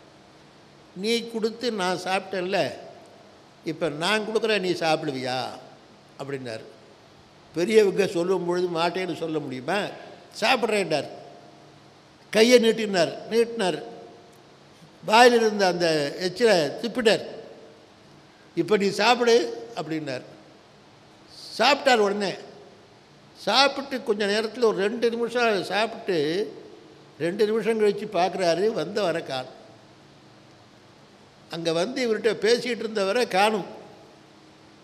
நீ கொடுத்து நான் சாப்பிட்டேன்ல இப்போ நான் கொடுக்குறேன் நீ சாப்பிடுவியா அப்படின்னார் பெரியவங்க சொல்லும் பொழுது மாட்டேன்னு சொல்ல முடியுமா சாப்பிட்றேன்டார் கையை நீட்டினார் நீட்டினார் வாயில் இருந்த அந்த எச்சில துப்பிட்டார் இப்போ நீ சாப்பிடு அப்படின்னார் சாப்பிட்டார் உடனே சாப்பிட்டு கொஞ்ச நேரத்தில் ஒரு ரெண்டு நிமிஷம் சாப்பிட்டு ரெண்டு நிமிஷம் கழித்து பார்க்குறாரு வந்த வர காணும் அங்கே வந்து இவர்கிட்ட பேசிகிட்டு இருந்தவரை காணும்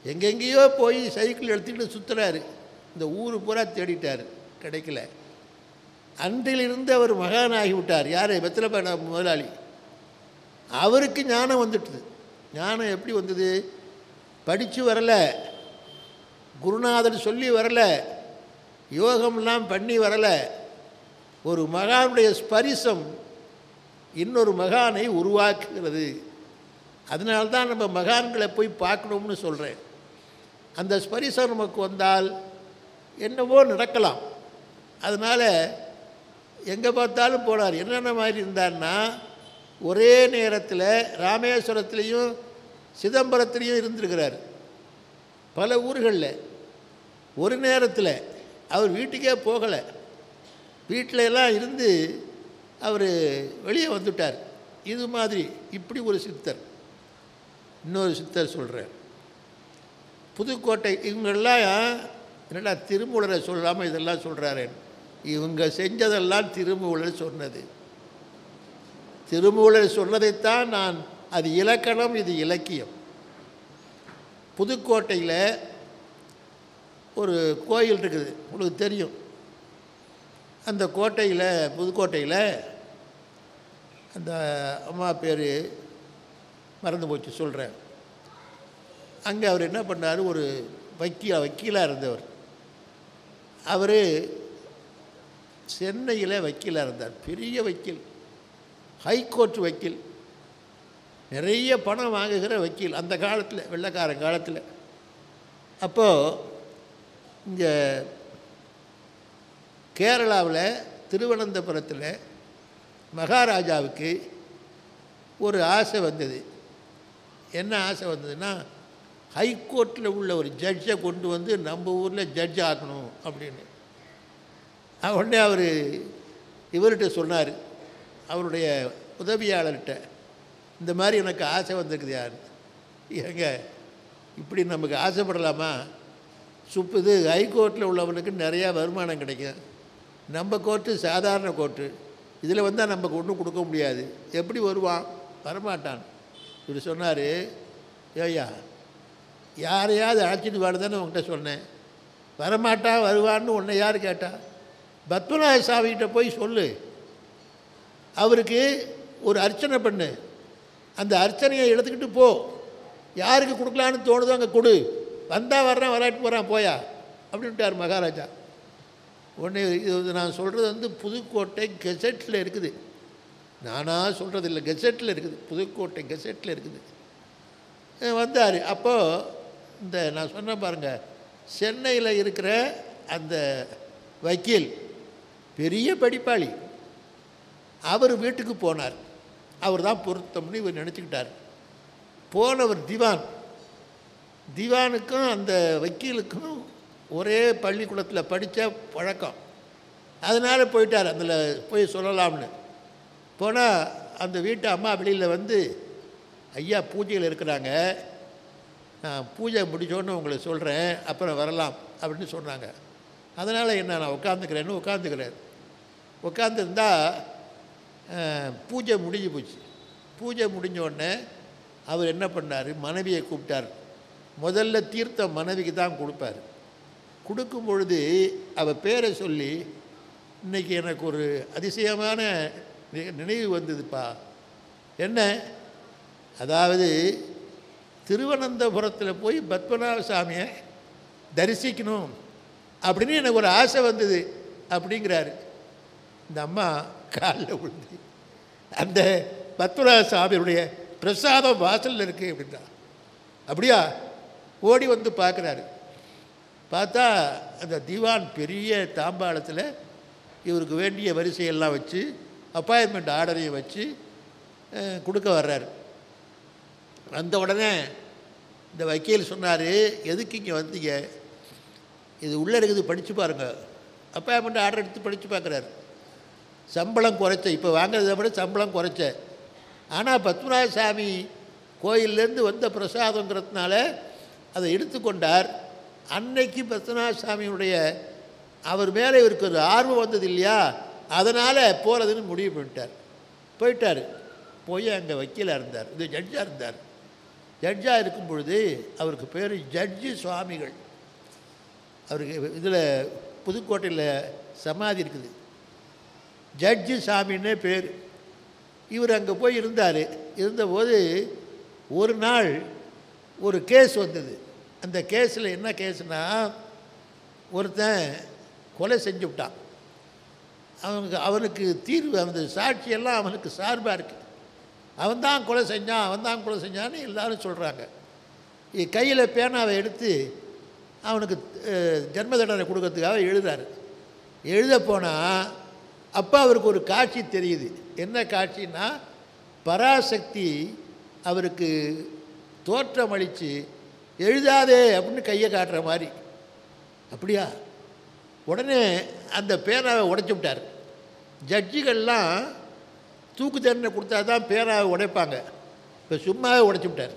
எங்கெங்கேயோ போய் சைக்கிள் எடுத்துக்கிட்டு சுற்றுறாரு இந்த ஊர் பூரா தேடிட்டார் கிடைக்கல அன்றிலிருந்து அவர் மகானாகி விட்டார் யார் வெத்தலைப்பேட முதலாளி அவருக்கு ஞானம் வந்துட்டுது ஞானம் எப்படி வந்தது படித்து வரல குருநாதர் சொல்லி வரல யோகம்லாம் பண்ணி வரல ஒரு மகானுடைய ஸ்பரிசம் இன்னொரு மகானை உருவாக்குகிறது அதனால தான் நம்ம மகான்களை போய் பார்க்கணும்னு சொல்கிறேன் அந்த ஸ்பரிசம் நமக்கு வந்தால் என்னவோ நடக்கலாம் அதனால் எங்கே பார்த்தாலும் போனார் என்னென்ன மாதிரி இருந்தார்னா ஒரே நேரத்தில் ராமேஸ்வரத்துலேயும் சிதம்பரத்துலேயும் இருந்திருக்கிறார் பல ஊர்களில் ஒரு நேரத்தில் அவர் வீட்டுக்கே போகலை வீட்டில எல்லாம் இருந்து அவர் வெளியே வந்துட்டார் இது மாதிரி இப்படி ஒரு சித்தர் இன்னொரு சித்தர் சொல்கிறேன் புதுக்கோட்டை இவங்கெல்லாம் என்னடா திருமூலரை சொல்லாமல் இதெல்லாம் சொல்கிறாரு இவங்க செஞ்சதெல்லாம் திருமூலர் சொன்னது திருமூலர் சொன்னதைத்தான் நான் அது இலக்கணம் இது இலக்கியம் புதுக்கோட்டையில் ஒரு கோயில் இருக்குது உங்களுக்கு தெரியும் அந்த கோட்டையில் புதுக்கோட்டையில் அந்த அம்மா பேர் மறந்து போச்சு சொல்கிறேன் அங்கே அவர் என்ன பண்ணார் ஒரு வக்கீல வக்கீலாக இருந்தவர் அவர் சென்னையில் வக்கீலாக இருந்தார் பெரிய வக்கீல் ஹைகோர்ட் வக்கீல் நிறைய பணம் வாங்குகிற வக்கீல் அந்த காலத்தில் வெள்ளைக்காரன் காலத்தில் அப்போது இங்கே கேரளாவில் திருவனந்தபுரத்தில் மகாராஜாவுக்கு ஒரு ஆசை வந்தது என்ன ஆசை வந்ததுன்னா ஹைகோர்ட்டில் உள்ள ஒரு ஜட்ஜை கொண்டு வந்து நம்ம ஊரில் ஜட்ஜ் ஆக்கணும் அப்படின்னு அஹ் உடனே அவர் இவர்கிட்ட சொன்னார் அவருடைய உதவியாளர்கிட்ட இந்த மாதிரி எனக்கு ஆசை வந்திருக்குது யார் ஏங்க இப்படி நமக்கு ஆசைப்படலாமா சுப்பு இது ஹைகோர்ட்டில் உள்ளவனுக்கு நிறையா வருமானம் கிடைக்கும் நம்ம கோர்ட்டு சாதாரண கோர்ட்டு இதில் வந்தால் நமக்கு ஒன்றும் கொடுக்க முடியாது எப்படி வருவான் வரமாட்டான் இவர் சொன்னார் ஏய்யா யாரையாவது அழைச்சிட்டு வாடுதானே உங்கள்கிட்ட சொன்னேன் வரமாட்டான் வருவான்னு உன்னை யார் கேட்டா பத்மநாத சாமிகிட்ட போய் சொல்லு அவருக்கு ஒரு அர்ச்சனை பண்ணு அந்த அர்ச்சனையை எடுத்துக்கிட்டு போ யாருக்கு கொடுக்கலான்னு தோணுதோ அங்கே கொடு வந்தால் வர்றேன் வராட்டு போகிறான் போயா அப்படின்ட்டார் மகாராஜா உடனே இது நான் சொல்கிறது வந்து புதுக்கோட்டை கெசட்டில் இருக்குது நானாக சொல்கிறது இல்லை கெசட்டில் இருக்குது புதுக்கோட்டை கெசட்டில் இருக்குது அஹ் வந்தார் அப்போது இந்த நான் சொன்ன பாருங்கள் சென்னையில் இருக்கிற அந்த வக்கீல் பெரிய படிப்பாளி அவர் வீட்டுக்கு போனார் அவர் தான் பொருத்தம்னு இவர் நினச்சிக்கிட்டார் போனவர் திவான் திவானுக்கும் அந்த வக்கீலுக்கும் ஒரே பள்ளிக்கூடத்தில் படித்த பழக்கம் அதனால் போயிட்டார் அதில் போய் சொல்லலாம்னு போனால் அந்த வீட்டு அம்மா வெளியில் வந்து ஐயா பூஜையில் இருக்கிறாங்க நான் பூஜை முடிச்சோன்னு உங்களை சொல்கிறேன் அப்புறம் வரலாம் அப்படின்னு சொன்னாங்க அதனால் என்ன நான் உட்காந்துக்கிறேன்னு உட்காந்துக்கிறேன் உட்காந்துருந்தா பூஜை முடிஞ்சு போச்சு பூஜை முடிஞ்ச உடனே அவர் என்ன பண்ணார் மனைவியை கூப்பிட்டார் முதல்ல தீர்த்தம் மனைவிக்கு தான் கொடுப்பார் கொடுக்கும் பொழுது அவள் பேரை சொல்லி இன்னைக்கு எனக்கு ஒரு அதிசயமான நி- நினைவு வந்ததுப்பா என்ன அதாவது திருவனந்தபுரத்தில் போய் பத்மநாப சாமியை தரிசிக்கணும் அப்படின்னு எனக்கு ஒரு ஆசை வந்தது அப்படிங்கிறாரு இந்த அம்மா காலில் விழுந்து அந்த பத்மநாப சாமியுடைய பிரசாதம் வாசலில் இருக்குது அப்படின்னா அப்படியா ஓடி வந்து பார்க்குறாரு பார்த்தா அந்த திவான் பெரிய தாம்பாளத்தில் இவருக்கு வேண்டிய வரிசையெல்லாம் வச்சு அப்பாயின்மெண்ட் ஆர்டரையும் வச்சு அஹ், கொடுக்க வர்றாரு வந்த உடனே இந்த வக்கீல் சொன்னார் எதுக்கு இங்கே வந்தீங்க இது உள்ளே இருக்குது படித்து பாருங்கள் அப்பாயின்மெண்ட் ஆர்டர் எடுத்து படித்து பார்க்குறாரு சம்பளம் குறைச்ச இப்போ வாங்குறதை விட சம்பளம் குறைச்ச ஆனால் பத்மநாப சாமி கோயிலேருந்து வந்த பிரசாதங்கிறதுனால அதை எடுத்துக்கொண்டார் அன்னைக்கு பத்மநாப சாமியுடைய அவர் மேலே இவருக்கு ஒரு ஆர்வம் வந்தது இல்லையா அதனால் போகிறதுன்னு முடிவு பண்ணிட்டார் போயிட்டார் போய் அங்கே வக்கீலாக இருந்தார் இது ஜட்ஜாக இருந்தார் ஜட்ஜாக இருக்கும் பொழுது அவருக்கு பேர் ஜட்ஜி சுவாமிகள் அவருக்கு இதில் புதுக்கோட்டையில் சமாதி இருக்குது ஜட்ஜி சாமின்னே பேர் இவர் அங்கே போய் இருந்தார் இருந்தபோது ஒரு நாள் ஒரு கேஸ் வந்தது அந்த கேஸில் என்ன கேஸ்னால் ஒருத்தன் கொலை செஞ்சு விட்டான் அவனுக்கு அவனுக்கு தீர்வு அந்த சாட்சியெல்லாம் அவனுக்கு சார்பாக இருக்குது அவன் தான் கொலை செஞ்சான் அவன் தான் கொலை செஞ்சான்னு எல்லாரும் சொல்கிறாங்க கையில் பேனாவை எடுத்து அவனுக்கு அஹ், ஜன்ம தண்டனை கொடுக்கறதுக்காக எழுதுறாரு எழுத போனால் அப்போ அவருக்கு ஒரு காட்சி தெரியுது என்ன காட்சின்னா பராசக்தி அவருக்கு தோற்றம் அளித்து எழுதாதே அப்படின்னு கையை காட்டுற மாதிரி அப்படியா உடனே அந்த பேனாவை உடைச்சு விட்டார் ஜட்ஜிகள்லாம் தூக்கு தண்டனை கொடுத்தா தான் பேனாவை உடைப்பாங்க இப்போ சும்மாவே உடைச்சு விட்டார்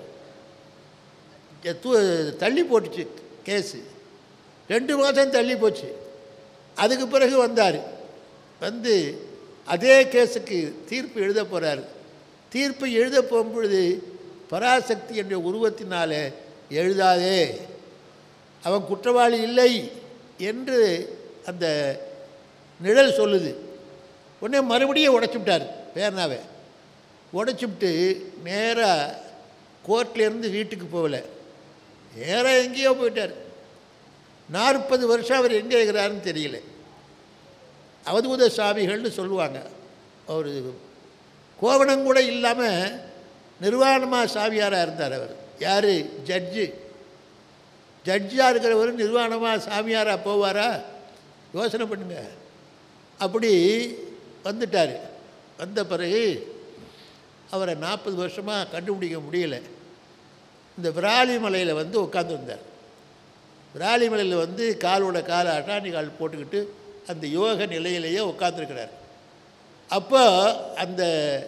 ஜ- தூ தள்ளி போட்டுச்சு கேஸு ரெண்டு மாதம் தள்ளி போச்சு அதுக்கு பிறகு வந்தார் வந்து அதே கேஸுக்கு தீர்ப்பு எழுத போகிறார் தீர்ப்பு எழுத போகும்பொழுது பராசக்தி என்ற உருவத்தினாலே எழுதாதே அவன் குற்றவாளி இல்லை என்று அந்த நிழல் சொல்லுது உடனே மறுபடியும் உடைச்சு விட்டார் பேனாவை உடைச்சுவிட்டு நேராக கோர்ட்லேருந்து வீட்டுக்கு போகல நேராக எங்கேயோ போயிட்டார் நாற்பது வருஷம் அவர் எங்கே இருக்கிறாருன்னு தெரியல அவதூத சாமிகள்னு சொல்லுவாங்க அவர் கோவணம் கூட இல்லாமல் நிர்வாணமாக சாமியாராக இருந்தார் அவர் யார் ஜட்ஜு ஜட்ஜாக இருக்கிறவர் நிர்வாணமாக சாமியாராக போவாரா யோசனை பண்ணுங்க அப்படி வந்துட்டார் வந்த பிறகு அவரை நாற்பது வருஷமாக கண்டுபிடிக்க முடியல இந்த விராலிமலையில் வந்து உட்காந்துருந்தார் விராலிமலையில் வந்து காலோட காலை அட்டாணி கால் போட்டுக்கிட்டு அந்த யோக நிலையிலேயே உட்காந்துருக்கிறார் அப்போ அந்த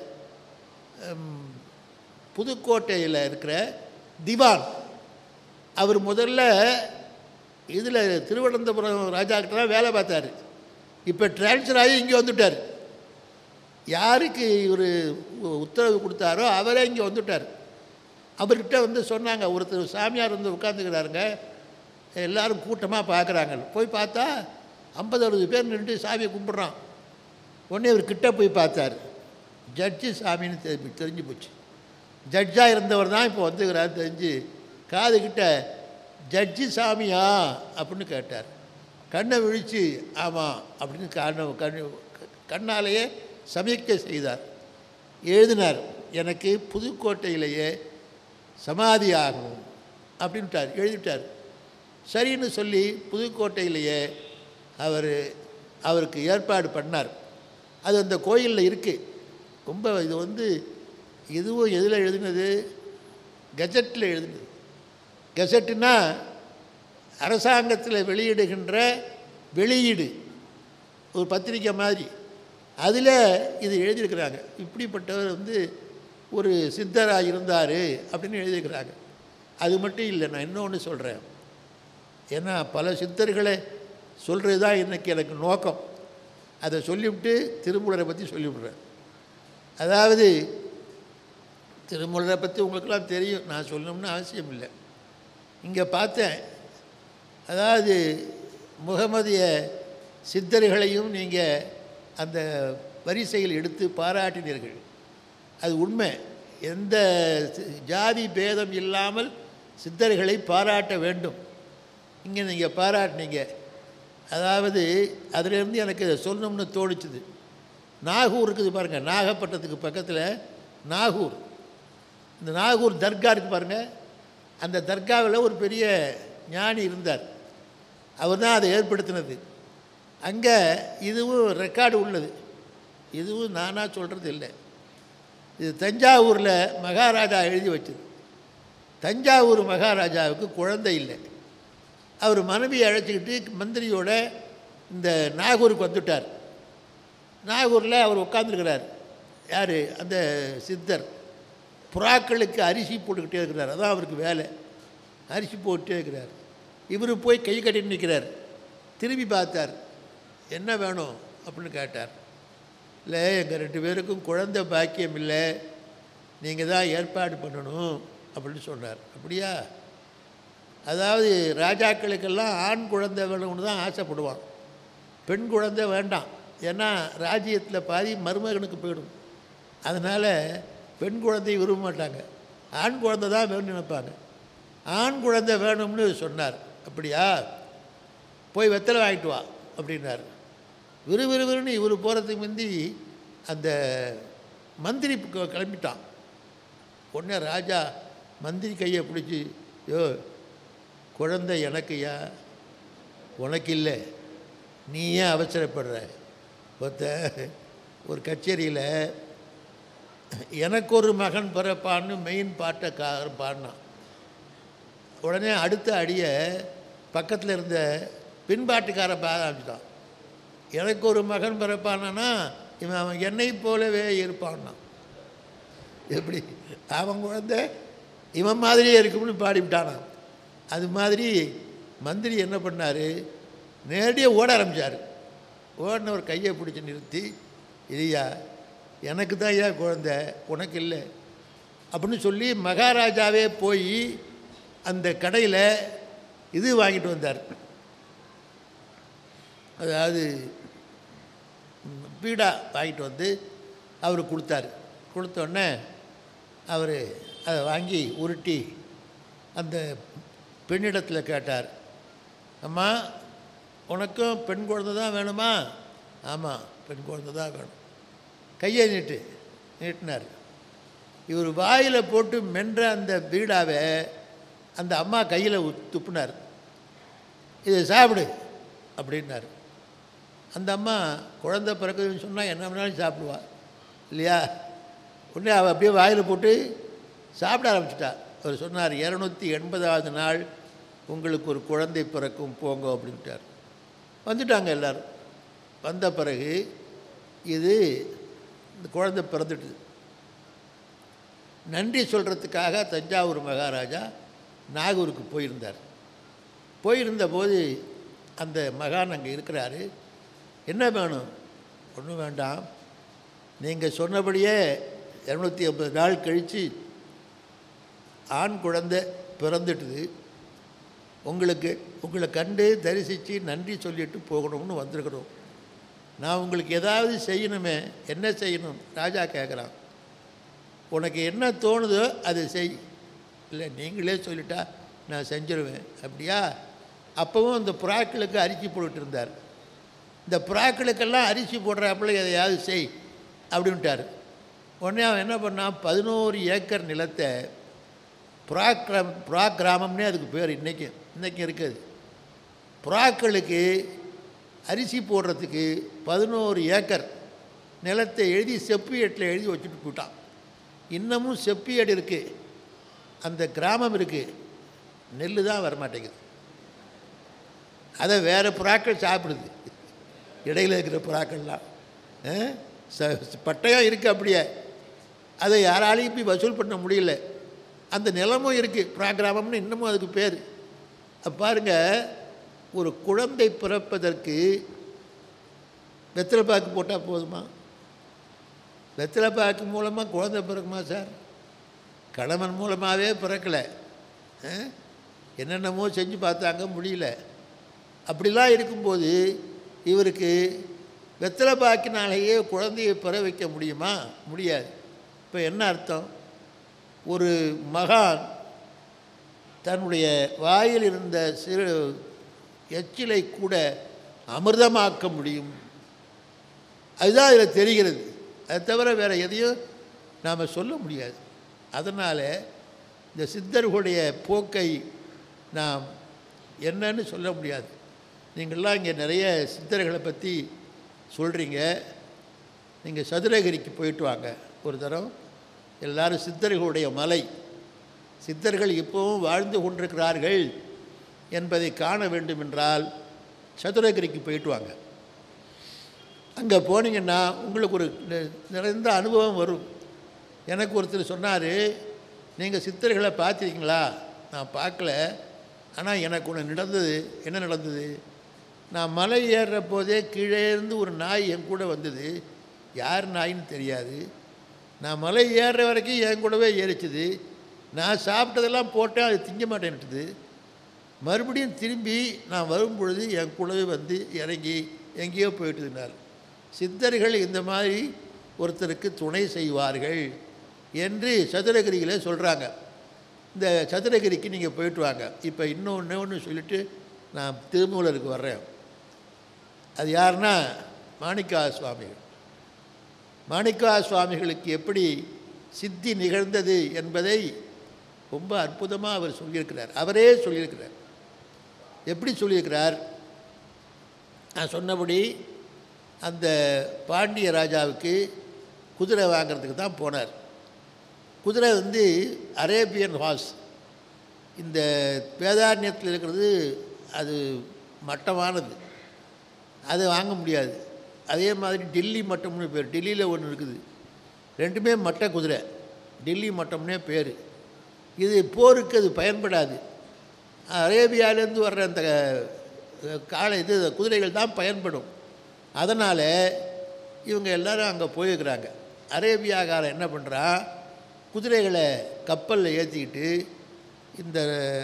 ம், புதுக்கோட்டையில் இருக்கிற திவான் அவர் முதல்ல இதில் திருவனந்தபுரம் ராஜா கிட்ட தான் வேலை பார்த்தாரு இப்போ டிரான்ஸ்ஃபர் ஆகி இங்கே வந்துட்டார் யாருக்கு இவர் உத்தரவு கொடுத்தாரோ அவரே இங்கே வந்துட்டார் அவர்கிட்ட வந்து சொன்னாங்க ஒருத்தர் சாமியார் வந்து உட்காந்துக்கிறாருங்க எல்லாரும் கூட்டமாக பார்க்குறாங்க போய் பார்த்தா ஐம்பது அறுபது பேர் நின்று சாமியை கும்பிட்றான் உடனே இவர் கிட்ட போய் பார்த்தார் ஜட்ஜி சாமின்னு தெரி தெரிஞ்சு போச்சு ஜட்ஜாக இருந்தவர் தான் இப்போ வந்துக்கிறார் தெரிஞ்சு காது கிட்ட ஜட்ஜி சாமியா அப்படின்னு கேட்டார் கண்ணை விழித்து ஆமாம் அப்படின்னு கண்ணை கண் கண்ணாலேயே சமிக்கை செய்தார் எழுதினார் எனக்கு புதுக்கோட்டையிலேயே சமாதி ஆகணும் அப்படின்ட்டார் எழுதிட்டார் சரின்னு சொல்லி புதுக்கோட்டையிலேயே அவர் அவருக்கு ஏற்பாடு பண்ணார் அது அந்த கோயிலில் இருக்குது ரொம்ப இது வந்து இதுவும் எதில் எழுதினது கெஜெட்டில் எழுதினது கெசட்டுனா அரசாங்கத்தில் வெளியிடுகின்ற வெளியீடு ஒரு பத்திரிக்கை மாதிரி அதில் இது எழுதியிருக்கிறாங்க இப்படிப்பட்டவர் வந்து ஒரு சித்தராக இருந்தார் அப்படின்னு எழுதியிருக்கிறாங்க அது மட்டும் இல்லை நான் இன்னொன்று சொல்கிறேன் ஏன்னா பல சித்தர்களை சொல்கிறது தான் இன்றைக்கி எனக்கு நோக்கம் அதை சொல்லிவிட்டு திருமூலரை பற்றி சொல்லிவிடுறேன் அதாவது திருமூலரை பற்றி உங்களுக்கெல்லாம் தெரியும் நான் சொல்லணும்னு அவசியம் இல்லை இங்கே பார்த்தேன் அதாவது முகமதிய சித்தர்களையும் நீங்கள் அந்த வரிசையில் எடுத்து பாராட்டினீர்கள் அது உண்மை எந்த சி- ஜாதி பேதம் இல்லாமல் சித்தர்களை பாராட்ட வேண்டும் இங்கே நீங்கள் பாராட்டினீங்க அதாவது அதிலிருந்து எனக்கு இதை சொல்லணும்னு தோணுச்சுது நாகூர் இருக்குது பாருங்கள் நாகப்பட்டினத்துக்கு பக்கத்தில் நாகூர் இந்த நாகூர் தர்கா இருக்குது பாருங்கள் அந்த தர்காவில் ஒரு பெரிய ஞானி இருந்தார் அவர் தான் அதை ஏற்படுத்தினது அங்கே இதுவும் ரெக்கார்டு உள்ளது இதுவும் நானாக சொல்கிறது இல்லை இது தஞ்சாவூரில் மகாராஜா எழுதி வச்சது தஞ்சாவூர் மகாராஜாவுக்கு குழந்தை இல்லை அவர் மனைவியை அழைச்சிக்கிட்டு மந்திரியோட இந்த நாகூருக்கு வந்துட்டார் நாகூரில் அவர் உட்காந்துருக்கிறார் யார் அந்த சித்தர் புறாக்களுக்கு அரிசி போட்டுக்கிட்டே இருக்கிறார் அதான் அவருக்கு வேலை அரிசி போட்டுட்டே இருக்கிறார் இவர் போய் கை கட்டிட்டு நிற்கிறார் திரும்பி பார்த்தார் என்ன வேணும் அப்படின்னு கேட்டார் இல்லை எங்கள் ரெண்டு பேருக்கும் குழந்தை பாக்கியம் இல்லை நீங்கள் தான் ஏற்பாடு பண்ணணும் அப்படின்னு சொன்னார் அப்படியா அதாவது ராஜாக்களுக்கெல்லாம் ஆண் குழந்தை வேணும்னு தான் ஆசைப்படுவான் பெண் குழந்தை வேண்டாம் ஏன்னா ராஜ்யத்தில் பாதி மருமகனுக்கு போயிடும் அதனால் பெண் குழந்தையை விரும்ப மாட்டாங்க ஆண் குழந்தை தான் வேணும்னு நினைப்பாங்க ஆண் குழந்தை வேணும்னு சொன்னார் அப்படியா போய் வெத்தலை வாங்கிட்டு வா அப்படின்னார் விறுவிறுவிறுன்னு இவர் போகிறதுக்கு முந்தி அந்த மந்திரி க- கிளம்பிட்டான் உடனே ராஜா மந்திரி கையை பிடிச்சி யோ குழந்தை எனக்குயா உனக்கு இல்லை நீ ஏன் அவசரப்படுற ஒருத்த ஒரு கச்சேரியில் எனக்கு ஒரு மகன் பிறப்பான்னு மெயின் பாட்டை கா பாடினான் உடனே அடுத்த அடியை பக்கத்தில் இருந்த பின்பாட்டுக்கார பாட ஆரம்பிச்சிட்டான் எனக்கு ஒரு மகன் பிறப்பானா இவன் அவன் என்னை போலவே இருப்பான்னா எப்படி அவன் குழந்தை இவன் மாதிரியே இருக்கும்னு பாடிவிட்டானான் அது மாதிரி மந்திரி என்ன பண்ணார் நேரடியாக ஓட ஆரம்பித்தார் ஓடின ஒரு கையை பிடிச்சி நிறுத்தி இதுயா எனக்கு தான் ஐயா குழந்தை உனக்கு இல்லை அப்படின்னு சொல்லி மகாராஜாவே போய் அந்த கடையில் இது வாங்கிட்டு வந்தார் அதாவது ம், பீடா வாங்கிட்டு வந்து அவர் கொடுத்தாரு கொடுத்தோடனே அவர் அதை வாங்கி உருட்டி அந்த பெண்ணிடத்தில் கேட்டார் அம்மா உனக்கும் பெண் குழந்தை தான் வேணுமா ஆமாம் பெண் குழந்தை தான் வேணும் கையை நீட்டு நீட்டினார் இவர் வாயில் போட்டு மென்ற அந்த பீடாவை அந்த அம்மா கையில் துப்புனார் இதை சாப்பிடு அப்படின்னார் அந்த அம்மா குழந்தை பிறக்குதுன்னு சொன்னால் என்ன வேணாலும் சாப்பிடுவா இல்லையா உடனே அவள் அப்படியே வாயில் போட்டு சாப்பிட ஆரம்பிச்சிட்டா அவர் சொன்னார் இரநூத்தி எண்பதாவது நாள் உங்களுக்கு ஒரு குழந்தை பிறக்கும் போங்க அப்படின்ட்டார் வந்துட்டாங்க எல்லாரும் வந்த பிறகு இது இந்த குழந்தை பிறந்துட்டுது நன்றி சொல்கிறதுக்காக தஞ்சாவூர் மகாராஜா நாகூருக்கு போயிருந்தார் போயிருந்த போது அந்த மகான் அங்கே இருக்கிறாரு என்ன வேணும் ஒன்றும் வேண்டாம் நீங்கள் சொன்னபடியே இரநூத்தி ஐம்பது நாள் கழித்து ஆண் குழந்தை பிறந்துட்டுது உங்களுக்கு உங்களை கண்டு தரிசித்து நன்றி சொல்லிட்டு போகணும்னு வந்திருக்கிறோம் நான் உங்களுக்கு ஏதாவது செய்யணுமே என்ன செய்யணும் ராஜா கேட்குறான் உனக்கு என்ன தோணுதோ அதை செய் இல்லை நீங்களே சொல்லிட்டா நான் செஞ்சிருவேன் அப்படியா அப்போவும் அந்த புறாக்களுக்கு அரிசி போட்டுட்டு இருந்தார் இந்த புறாக்களுக்கெல்லாம் அரிசி போடுறாப்புல எதையாவது செய் அப்படின்ட்டார் உடனே அவன் என்ன பண்ணான் பதினோரு ஏக்கர் நிலத்தை புறாக்கிராம் புறா கிராமம்னே அதுக்கு பேர் இன்றைக்கி இன்றைக்கி இருக்குது புறாக்களுக்கு அரிசி போடுறதுக்கு பதினோரு ஏக்கர் நிலத்தை எழுதி செப்பு ஏட்டில் எழுதி வச்சுட்டு போயிட்டான் இன்னமும் செப்பு ஏடு இருக்குது அந்த கிராமம் இருக்குது நெல் தான் வரமாட்டேங்குது அதை வேறு புறாக்கள் சாப்பிடுது இடையில் இருக்கிற புறாக்கள்லாம் ஆ? ச- பட்டயம் இருக்குது அப்படியே அதை யாராலையும் போய் வசூல் பண்ண முடியல அந்த நிலமும் இருக்குது புறா கிராமம்னு இன்னமும் அதுக்கு பேர் அப்ப பாருங்க ஒரு குழந்தை பிறப்பதற்கு வெத்தலை பாக்கு போட்டால் போதுமா வெத்தலை பாக்கு மூலமாக குழந்தை பிறக்குமா சார் கணவன் மூலமாகவே பிறக்கலை ஆ? என்னென்னமோ செஞ்சு பார்த்தாங்க முடியல அப்படிலாம் இருக்கும்போது இவருக்கு வெத்தலை பாக்கினாலேயே குழந்தையை பிற வைக்க முடியுமா முடியாது இப்போ என்ன அர்த்தம் ஒரு மகான் தன்னுடைய வாயில் இருந்த சிறு எச்சிலை கூட அமிர்தமாக்க முடியும் அதுதான் இதில் தெரிகிறது அதை தவிர வேறு எதையும் நாம் சொல்ல முடியாது அதனால் இந்த சித்தர்களுடைய போக்கை நாம் என்னன்னு சொல்ல முடியாது நீங்கள்லாம் இங்கே நிறைய சித்தர்களை பற்றி சொல்கிறீங்க நீங்கள் சதுரகிரிக்கு போயிட்டு வாங்க ஒரு தரம் எல்லாரும் சித்தர்களுடைய மலை சித்தர்கள் இப்போவும் வாழ்ந்து கொண்டிருக்கிறார்கள் என்பதை காண வேண்டுமென்றால் சதுரகிரிக்கு போயிட்டு வாங்க அங்கே போனீங்கன்னா உங்களுக்கு ஒரு நி- நிறைந்த அனுபவம் வரும் எனக்கு ஒருத்தர் சொன்னார் நீங்கள் சித்தர்களை பார்த்துருக்கீங்களா நான் பார்க்கல ஆனால் எனக்கு ஒன்று நடந்தது என்ன நடந்தது நான் மலை ஏறுற போதே கீழே இருந்து ஒரு நாய் என் கூட வந்தது யார் நாயின்னு தெரியாது நான் மலை ஏறுற வரைக்கும் என் கூடவே ஏறிச்சுது நான் சாப்பிட்டதெல்லாம் போட்டேன் அது திங்க மாட்டேன்ட்டுது மறுபடியும் திரும்பி நான் வரும் பொழுது என் கூடவே வந்து இறங்கி எங்கேயோ போயிட்டுதுனார் சித்தர்கள் இந்த மாதிரி ஒருத்தருக்கு துணை செய்வார்கள் என்று சதுரகிரியில் சொல்கிறாங்க இந்த சதுரகிரிக்கு நீங்கள் போயிட்டு வாங்க இப்போ இன்னொன்று ஒன்று சொல்லிவிட்டு நான் திருமூலருக்கு வர்றேன் அது யாருன்னா மாணிக்கா சுவாமிகள் மாணிக்கா சுவாமிகளுக்கு எப்படி சித்தி நிகழ்ந்தது என்பதை ரொம்ப அற்புதமாக அவர் சொல்லியிருக்கிறார் அவரே சொல்லியிருக்கிறார் எப்படி சொல்லியிருக்கிறார் நான் சொன்னபடி அந்த பாண்டிய ராஜாவுக்கு குதிரை வாங்கிறதுக்கு தான் போனார் குதிரை வந்து அரேபியன் ஹார்ஸ் இந்த வேதாரண்யத்தில் இருக்கிறது அது மட்டமானது அதை வாங்க முடியாது அதே மாதிரி டெல்லி மட்டம்னு பேர் டெல்லியில் ஒன்று இருக்குது ரெண்டுமே மட்ட குதிரை டெல்லி மட்டம்னே பேர் இது போருக்கு அது பயன்படாது அரேபியாவிலேருந்து வர்ற அந்த காலை இது குதிரைகள் தான் பயன்படும் அதனால் இவங்க எல்லாரும் அங்கே போயிருக்கிறாங்க அரேபியாக்காரன் என்ன பண்ணுறான் குதிரைகளை கப்பலில் ஏற்றிக்கிட்டு இந்த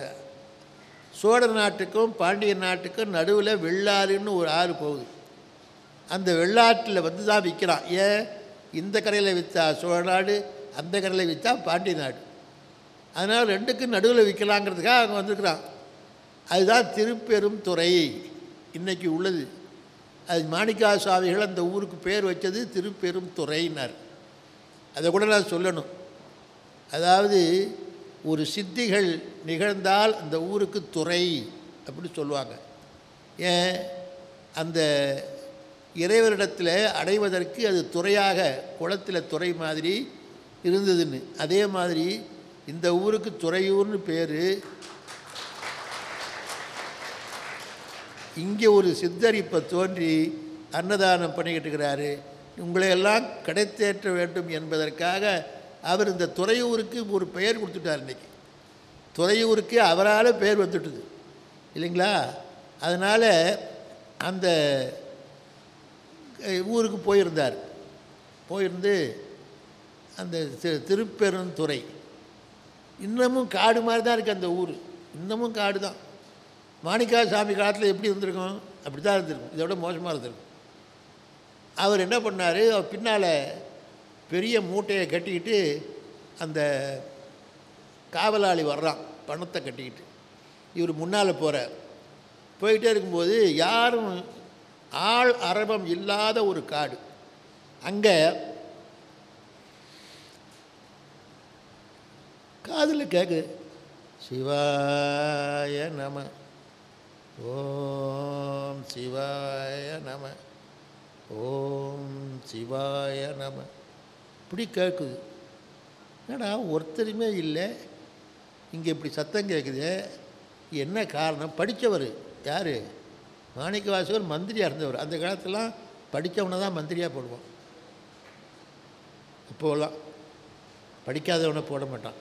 சோழ நாட்டுக்கும் பாண்டிய நாட்டுக்கும் நடுவில் வெள்ளாறுன்னு ஒரு ஆறு போகுது அந்த வெள்ளாற்றில் வந்து தான் விற்கிறான் ஏன் இந்த கரையில் விற்றா சோழ நாடு அந்த கரையில் விற்றா பாண்டிய நாடு அதனால் ரெண்டுக்கும் நடுவில் விற்கலாங்கிறதுக்காக அங்கே வந்திருக்கிறான் அதுதான் திருப்பெரும் துறை இன்றைக்கி உள்ளது அது மாணிக்கா சுவாமிகள் அந்த ஊருக்கு பேர் வச்சது திருப்பெரும் துறையினார் அதை கூட நான் சொல்லணும் அதாவது ஒரு சித்திகள் நிகழ்ந்தால் அந்த ஊருக்கு துறை அப்படி சொல்லுவாங்க ஏன் அந்த இறைவரிடத்தில் அடைவதற்கு அது துறையாக குளத்தில் துறை மாதிரி இருந்ததுன்னு அதே மாதிரி இந்த ஊருக்கு துறையூர்னு பேர் இங்கே ஒரு சித்தர் இப்போ தோன்றி அன்னதானம் பண்ணிக்கிட்டு இருக்கிறாரு உங்களையெல்லாம் கிடைத்தேற்ற வேண்டும் என்பதற்காக அவர் இந்த துறையூருக்கு ஒரு பெயர் கொடுத்துட்டார் இன்றைக்கி துறையூருக்கு அவரால் பெயர் வந்துட்டுது இல்லைங்களா அதனால் அந்த ஊருக்கு போயிருந்தார் போயிருந்து அந்த தி- திருப்பெருந்துறை இன்னமும் காடு மாதிரி தான் இருக்குது அந்த ஊர் இன்னமும் காடு தான் மாணிக்கா சாமி காலத்தில் எப்படி இருந்திருக்கும் அப்படி தான் இருந்திருக்கும் இதை விட மோசமாக இருந்திருக்கும் அவர் என்ன பண்ணார் அவர் பின்னால் பெரிய மூட்டையை கட்டிக்கிட்டு அந்த காவலாளி வர்றான் பணத்தை கட்டிக்கிட்டு இவர் முன்னால் போகிறார் போயிட்டே இருக்கும்போது யாரும் ஆள் அரபம் இல்லாத ஒரு காடு அங்கே காதில் கேட்குது சிவாய நம ஓம் சிவாய நம ஓம் சிவாய நம இப்படி கேட்குது என்னடா ஒருத்தருமே இல்லை இங்கே இப்படி சத்தம் கேட்குது என்ன காரணம் படித்தவர் யார் மாணிக்கவாசகர் மந்திரியாக இருந்தவர் அந்த காலத்துலாம் படித்தவனை தான் மந்திரியாக போடுவான் இப்போலாம் படிக்காதவனை போட மாட்டான்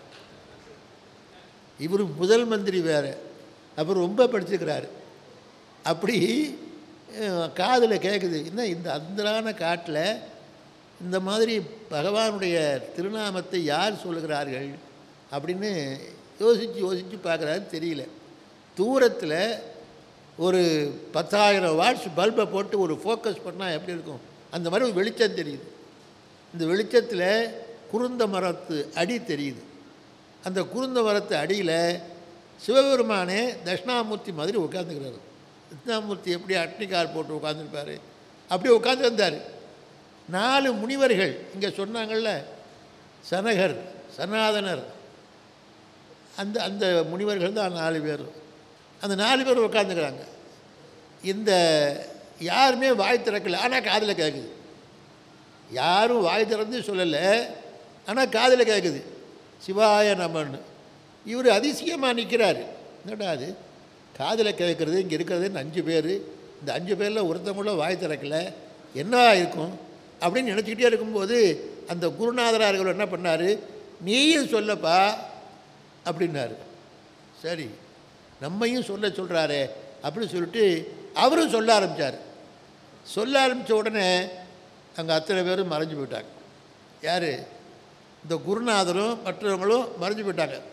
இவர் முதல் மந்திரி வேறு அப்புறம் ரொம்ப படிச்சிருக்கிறாரு அப்படி காதில் கேட்குது என்ன இந்த அந்தரான காட்டில் இந்த மாதிரி பகவானுடைய திருநாமத்தை யார் சொல்லுகிறார்கள் அப்படின்னு யோசித்து யோசித்து பார்க்குறாரு தெரியல தூரத்தில் ஒரு பத்தாயிரம் வாட்ஸ் பல்பை போட்டு ஒரு ஃபோக்கஸ் பண்ணால் எப்படி இருக்கும் அந்த மாதிரி ஒரு வெளிச்சம் தெரியுது இந்த வெளிச்சத்தில் குருந்த மரத்து அடி தெரியுது அந்த குருந்த மரத்து அடியில் சிவபெருமானே தட்சிணாமூர்த்தி மாதிரி உட்காந்துக்கிறாரு தட்சிணாமூர்த்தி எப்படி அட்னிக்கால் போட்டு உட்காந்துருப்பார் அப்படி உட்காந்து வந்தார் நாலு முனிவர்கள் இங்கே சொன்னாங்கள்ல சனகர் சனாதனர் அந்த அந்த முனிவர்கள் தான் நாலு பேர் அந்த நாலு பேர் உட்காந்துக்கிறாங்க இந்த யாருமே வாய் திறக்கல ஆனால் காதில் கேட்குது யாரும் வாய் திறந்து சொல்லலை ஆனால் காதில் கேட்குது சிவாய நமன்னு இவர் அதிசயமாக நிற்கிறார் என்னடா அது காதில் கேட்குறது இங்கே இருக்கிறது அஞ்சு பேர் இந்த அஞ்சு பேரில் ஒருத்தவங்களும் வாய் திறக்கல என்னவா இருக்கும் அப்படின்னு நினச்சிக்கிட்டே இருக்கும்போது அந்த குருநாதரார்கள் என்ன பண்ணார் நீயும் சொல்லப்பா அப்படின்னாரு சரி நம்மையும் சொல்ல சொல்கிறாரே அப்படின்னு சொல்லிட்டு அவரும் சொல்ல ஆரம்பித்தார் சொல்ல ஆரம்பித்த உடனே அங்கே அத்தனை பேரும் மறைஞ்சு போயிட்டாங்க யார் இந்த குருநாதரும் மற்றவங்களும் மறைஞ்சு போயிட்டாங்க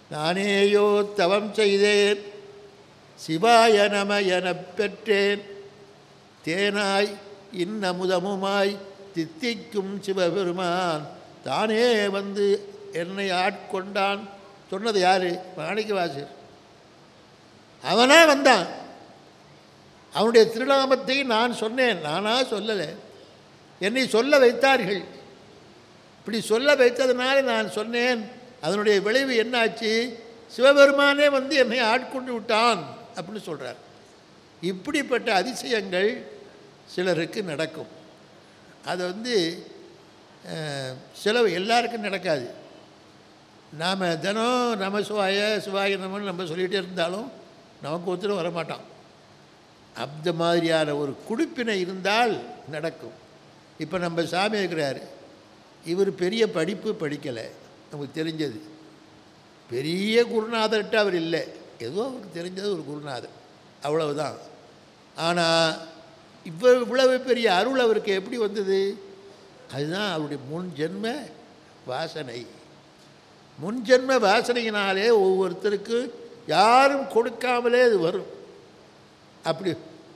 நானேயோ தவம் செய்தேன் சிவாய நம எனப் பெற்றேன் தேனாய் இன்னமுதமுமாய் தித்திக்கும் சிவபெருமான் தானே வந்து என்னை ஆட்கொண்டான் சொன்னது யாரு மாணிக்கவாசர் அவனா வந்தான் அவனுடைய திருநாமத்தை நான் சொன்னேன் நானா சொல்லலை என்னை சொல்ல வைத்தார்கள் இப்படி சொல்ல வைத்ததுனால நான் சொன்னேன் அதனுடைய விளைவு என்னாச்சு சிவபெருமானே வந்து என்னை ஆட்கொண்டு விட்டான் அப்படின்னு சொல்கிறார் இப்படிப்பட்ட அதிசயங்கள் சிலருக்கு நடக்கும் அது வந்து அஹ், சில எல்லாருக்கும் நடக்காது நாம் தினம் நம சிவாய சிவாய நமன்னு நம்ம சொல்லிகிட்டே இருந்தாலும் நமக்கு ஒருத்தரும் வரமாட்டான் அந்த மாதிரியான ஒரு குடிப்பினை இருந்தால் நடக்கும் இப்போ நம்ம சாமி இருக்கிறாரு இவர் பெரிய படிப்பு படிக்கலை நமக்கு தெரிஞ்சது பெரிய குருநாதர்கிட்ட அவர் இல்லை ஏதோ அவருக்கு தெரிஞ்சது ஒரு குருநாதர் அவ்வளவுதான் ஆனால் இவ்வ இவ்வளவு பெரிய அருள் அவருக்கு எப்படி வந்தது அதுதான் அவருடைய முன் ஜென்ம வாசனை முன் ஜென்ம வாசனையினாலே ஒவ்வொருத்தருக்கும் யாரும் கொடுக்காமலே அது வரும் அப்படி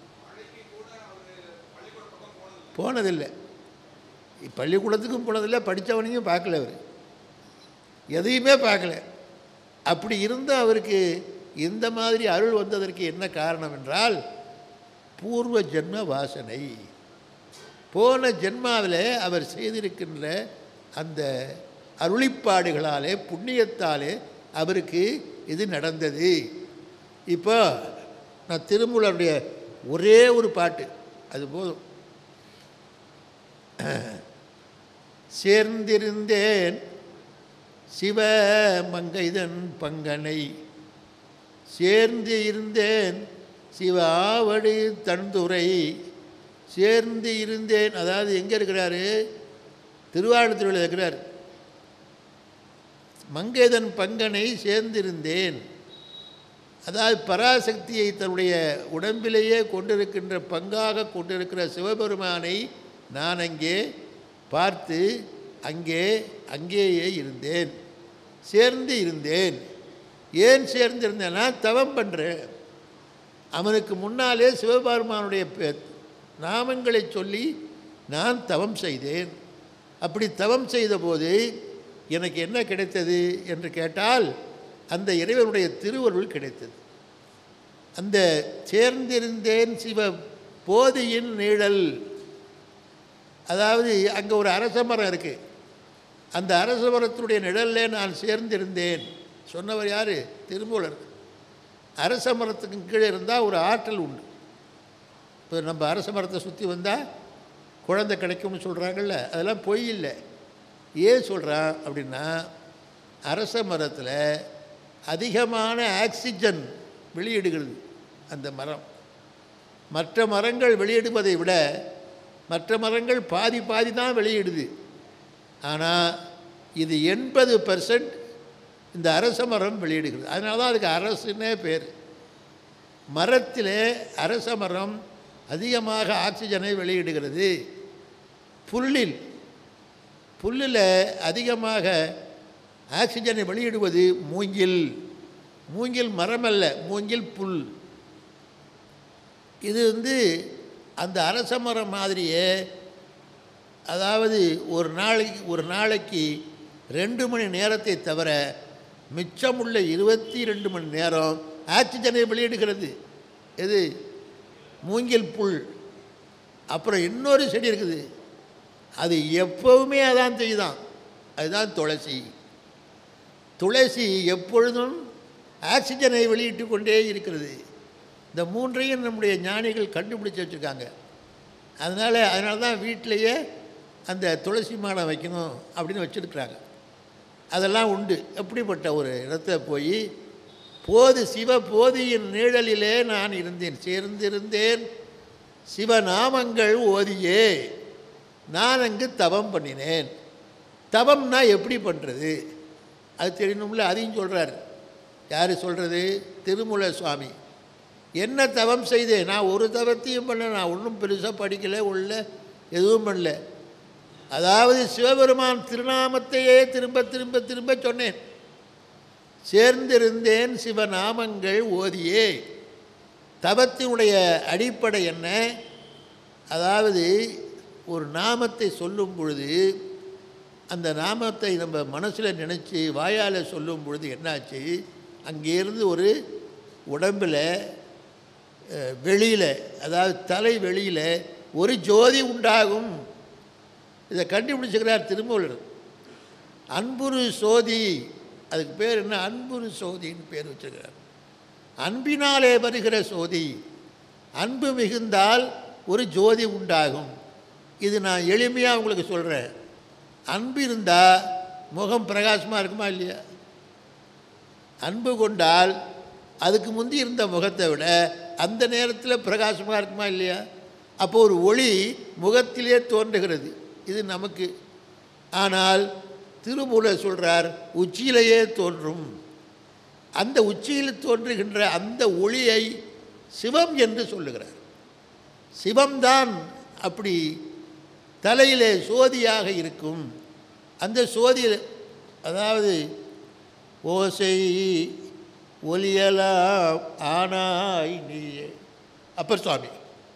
போனதில்லை பள்ளிக்கூடத்துக்கும் போனதில்லை படித்தவனையும் பார்க்கல அவர் எதையுமே பார்க்கல அப்படி இருந்த அவருக்கு இந்த மாதிரி அருள் வந்ததற்கு என்ன காரணம் என்றால் பூர்வ ஜென்ம வாசனை போன ஜென்மாவில் அவர் செய்திருக்கின்ற அந்த அருளிப்பாடுகளாலே புண்ணியத்தாலே அவருக்கு இது நடந்தது இப்போ நான் திருமூலருடைய ஒரே ஒரு பாட்டு அது போதும் சேர்ந்திருந்தேன் சிவ மங்கைதன் பங்கனை சேர்ந்து இருந்தேன் சிவ ஆவடி தன்துறை சேர்ந்து இருந்தேன் அதாவது எங்கே இருக்கிறாரு திருவாரூரில் இருக்கிறார் மங்கைதன் பங்கனை சேர்ந்திருந்தேன் அதாவது பராசக்தியை தன்னுடைய உடம்பிலேயே கொண்டிருக்கின்ற பங்காக கொண்டிருக்கிற சிவபெருமானை நான் அங்கே பார்த்து அங்கே அங்கேயே இருந்தேன் சேர்ந்து இருந்தேன் ஏன் சேர்ந்து இருந்தேன்னா தவம் பண்ணுறேன் அவனுக்கு முன்னாலே சிவபெருமானுடைய பே- நாமங்களை சொல்லி நான் தவம் செய்தேன் அப்படி தவம் செய்தபோது எனக்கு என்ன கிடைத்தது என்று கேட்டால் அந்த இறைவனுடைய திருவருள் கிடைத்தது அந்த சேர்ந்திருந்தேன் சிவ போதியின் நீழல் அதாவது அங்கே ஒரு அரச மரம் இருக்குது அந்த அரச மரத்தினுடைய நிழல்லே நான் சேர்ந்திருந்தேன் சொன்னவர் யார் திருமூலர் அரச மரத்துக்கு கீழே இருந்தால் ஒரு ஆற்றல் உண்டு இப்போ நம்ம அரச மரத்தை சுற்றி வந்தால் குழந்தை கிடைக்கும்னு சொல்கிறாங்கல்ல அதெல்லாம் பொய் இல்லை ஏன் சொல்கிறான் அப்படின்னா அரச மரத்தில் அதிகமான ஆக்சிஜன் வெளியிடுகிறது அந்த மரம் மற்ற மரங்கள் வெளியிடுவதை விட மற்ற மரங்கள் பாதி பாதி தான் வெளியிடுது ஆனால் இது எண்பது பர்சன்ட் இந்த அரச மரம் வெளியிடுகிறது அதனால தான் அதுக்கு அரசுன்னே பேர் மரத்திலே அரச மரம் அதிகமாக ஆக்சிஜனை வெளியிடுகிறது புல்லில் புல்லில் அதிகமாக ஆக்சிஜனை வெளியிடுவது மூங்கில் மூங்கில் மரமல்ல மூங்கில் புல் இது வந்து அந்த அரச மரம் மாதிரியே அதாவது ஒரு நாளைக்கு ஒரு நாளைக்கு ரெண்டு மணி நேரத்தை தவிர மிச்சமுள்ள இருபத்தி ரெண்டு மணி நேரம் ஆக்சிஜனை வெளியிடுகிறது எது மூங்கில் புல் அப்புறம் இன்னொரு செடி இருக்குது அது எப்பவுமே அதான் செய்யுதான் அதுதான் துளசி துளசி எப்பொழுதும் ஆக்சிஜனை வெளியிட்டு கொண்டே இருக்கிறது இந்த மூன்றையும் நம்முடைய ஞானிகள் கண்டுபிடிச்சு வச்சுருக்காங்க அதனால் அதனால தான் வீட்டிலையே அந்த துளசி மாடம் வைக்கணும் அப்படின்னு வச்சுருக்குறாங்க அதெல்லாம் உண்டு எப்படிப்பட்ட ஒரு இடத்துல போய் போது சிவ போதியின் நிழலிலே நான் இருந்தேன் சேர்ந்திருந்தேன் சிவநாமங்கள் ஓதியே நான் அங்கு தவம் பண்ணினேன் தவம்னா எப்படி பண்ணுறது அது தெரியணும்ல அதையும் சொல்கிறார் யார் சொல்கிறது திருமூல சுவாமி என்ன தவம் செய்தேன் நான் ஒரு தவத்தையும் பண்ண நான் ஒன்றும் பெருசாக படிக்கலை உள்ள எதுவும் பண்ணல அதாவது சிவபெருமான் திருநாமத்தையே திரும்ப திரும்ப திரும்ப சொன்னேன் சேர்ந்திருந்தேன் சிவநாமங்கள் ஓதியே தவத்தினுடைய அடிப்படை என்ன அதாவது ஒரு நாமத்தை சொல்லும் பொழுது அந்த நாமத்தை நம்ம மனசில் நினச்சி வாயால் சொல்லும் பொழுது என்னாச்சு அங்கேருந்து ஒரு உடம்பில் வெளியில் அதாவது தலை வெளியில் ஒரு ஜோதி உண்டாகும் இதை கண்டுபிடிச்சுக்கிறார் திருமூலர் அன்புரு சோதி அதுக்கு பேர் என்ன அன்புரு சோதின்னு பேர் வச்சுருக்கிறார் அன்பினாலே வருகிற சோதி அன்பு மிகுந்தால் ஒரு ஜோதி உண்டாகும் இது நான் எளிமையாக உங்களுக்கு சொல்கிறேன் அன்பு இருந்தால் முகம் பிரகாசமாக இருக்குமா இல்லையா அன்பு கொண்டால் அதுக்கு முந்தி இருந்த முகத்தை விட அந்த நேரத்தில் பிரகாசமாக இருக்குமா இல்லையா அப்போ ஒரு ஒளி முகத்திலே தோன்றுகிறது இது நமக்கு ஆனால் திருமூலர் சொல்கிறார் உச்சியிலேயே தோன்றும் அந்த உச்சியில் தோன்றுகின்ற அந்த ஒளியை சிவம் என்று சொல்லுகிறார் சிவம்தான் அப்படி தலையிலே சோதியாக இருக்கும் அந்த சோதியில் அதாவது ஓசை ஒலியலாம் ஆனாய் நீயே அப்பர் சுவாமி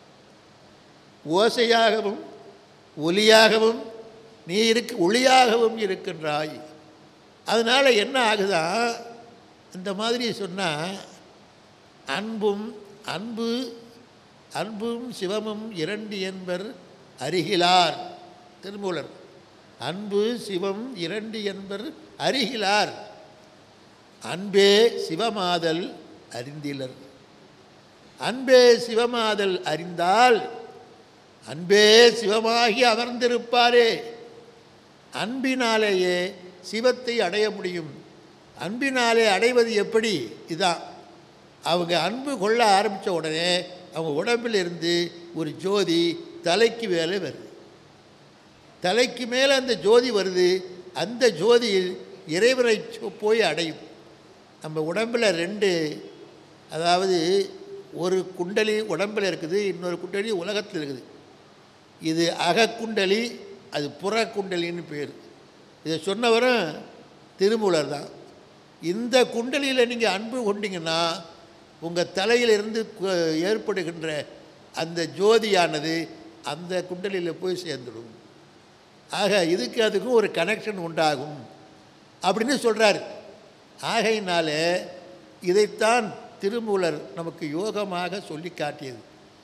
ஓசையாகவும் ஒலியாகவும் நீ இருக்க ஒளியாகவும் இருக்கின்றாய் அதனால் என்ன ஆகுதா இந்த மாதிரி சொன்னால் அன்பும் அன்பு அன்பும் சிவமும் இரண்டு என்பர் அருகிலார் திருமூலர் அன்பு சிவம் இரண்டு என்பர் அருகிலார் அன்பே சிவமாதல் அறிந்திலர் அன்பே சிவமாதல் அறிந்தால் அன்பே சிவமாகி அமர்ந்திருப்பாரே அன்பினாலேயே சிவத்தை அடைய முடியும் அன்பினாலே அடைவது எப்படி இதான் அவங்க அன்பு கொள்ள ஆரம்பித்த உடனே அவங்க உடம்பில் இருந்து ஒரு ஜோதி தலைக்கு மேலே வருது தலைக்கு மேலே அந்த ஜோதி வருது அந்த ஜோதியில் இறைவனை சு- போய் அடையும் நம்ம உடம்பில் ரெண்டு அதாவது ஒரு குண்டலி உடம்பில் இருக்குது இன்னொரு குண்டலி உலகத்தில் இருக்குது இது அகக்குண்டலி அது புற குண்டலின்னு பேர் இதை சொன்னவரும் திருமூலர் தான் இந்த குண்டலியில் நீங்கள் அன்பு கொண்டீங்கன்னா உங்கள் தலையிலிருந்து கு- ஏற்படுகின்ற அந்த ஜோதியானது அந்த குண்டலியில் போய் சேர்ந்துடும் ஆக இதுக்கு அதுக்கும் ஒரு கனெக்ஷன் உண்டாகும் அப்படின்னு சொல்கிறார் ஆகையினால இதைத்தான் திருமூலர் நமக்கு யோகமாக சொல்லி காட்டியது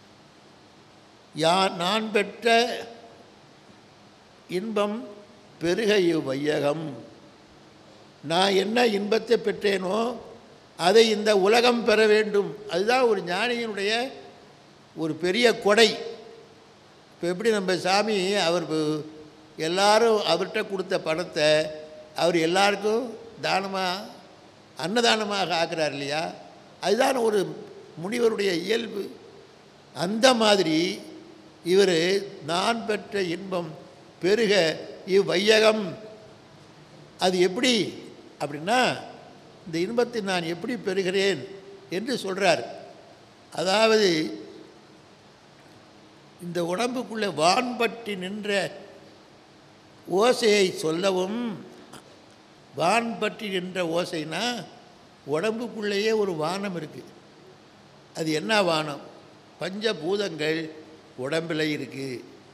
யா நான் பெற்ற இன்பம் பெருக வையகம் நான் என்ன இன்பத்தை பெற்றேனோ அதை இந்த உலகம் பெற வேண்டும் அதுதான் ஒரு ஞானியினுடைய ஒரு பெரிய கொடை இப்போ எப்படி நம்ம சாமி அவர் பு- எல்லாரும் அவர்கிட்ட கொடுத்த பணத்தை அவர் எல்லாருக்கும் தானமாக அன்னதானமாக ஆக்குறார் இல்லையா அதுதான் ஒரு முனிவருடைய இயல்பு அந்த மாதிரி இவர் நான் பெற்ற இன்பம் பெருக இவ்வையகம் அது எப்படி அப்படின்னா இந்த இன்பத்தை நான் எப்படி பெறுகிறேன் என்று சொல்கிறார் அதாவது இந்த உடம்புக்குள்ளே வான்பட்டி நின்ற ஓசையை சொல்லவும் வான்பட்டி நின்ற ஓசைனா உடம்புக்குள்ளேயே ஒரு வானம் இருக்குது அது என்ன வானம் பஞ்சபூதங்கள் உடம்பில் இருக்குது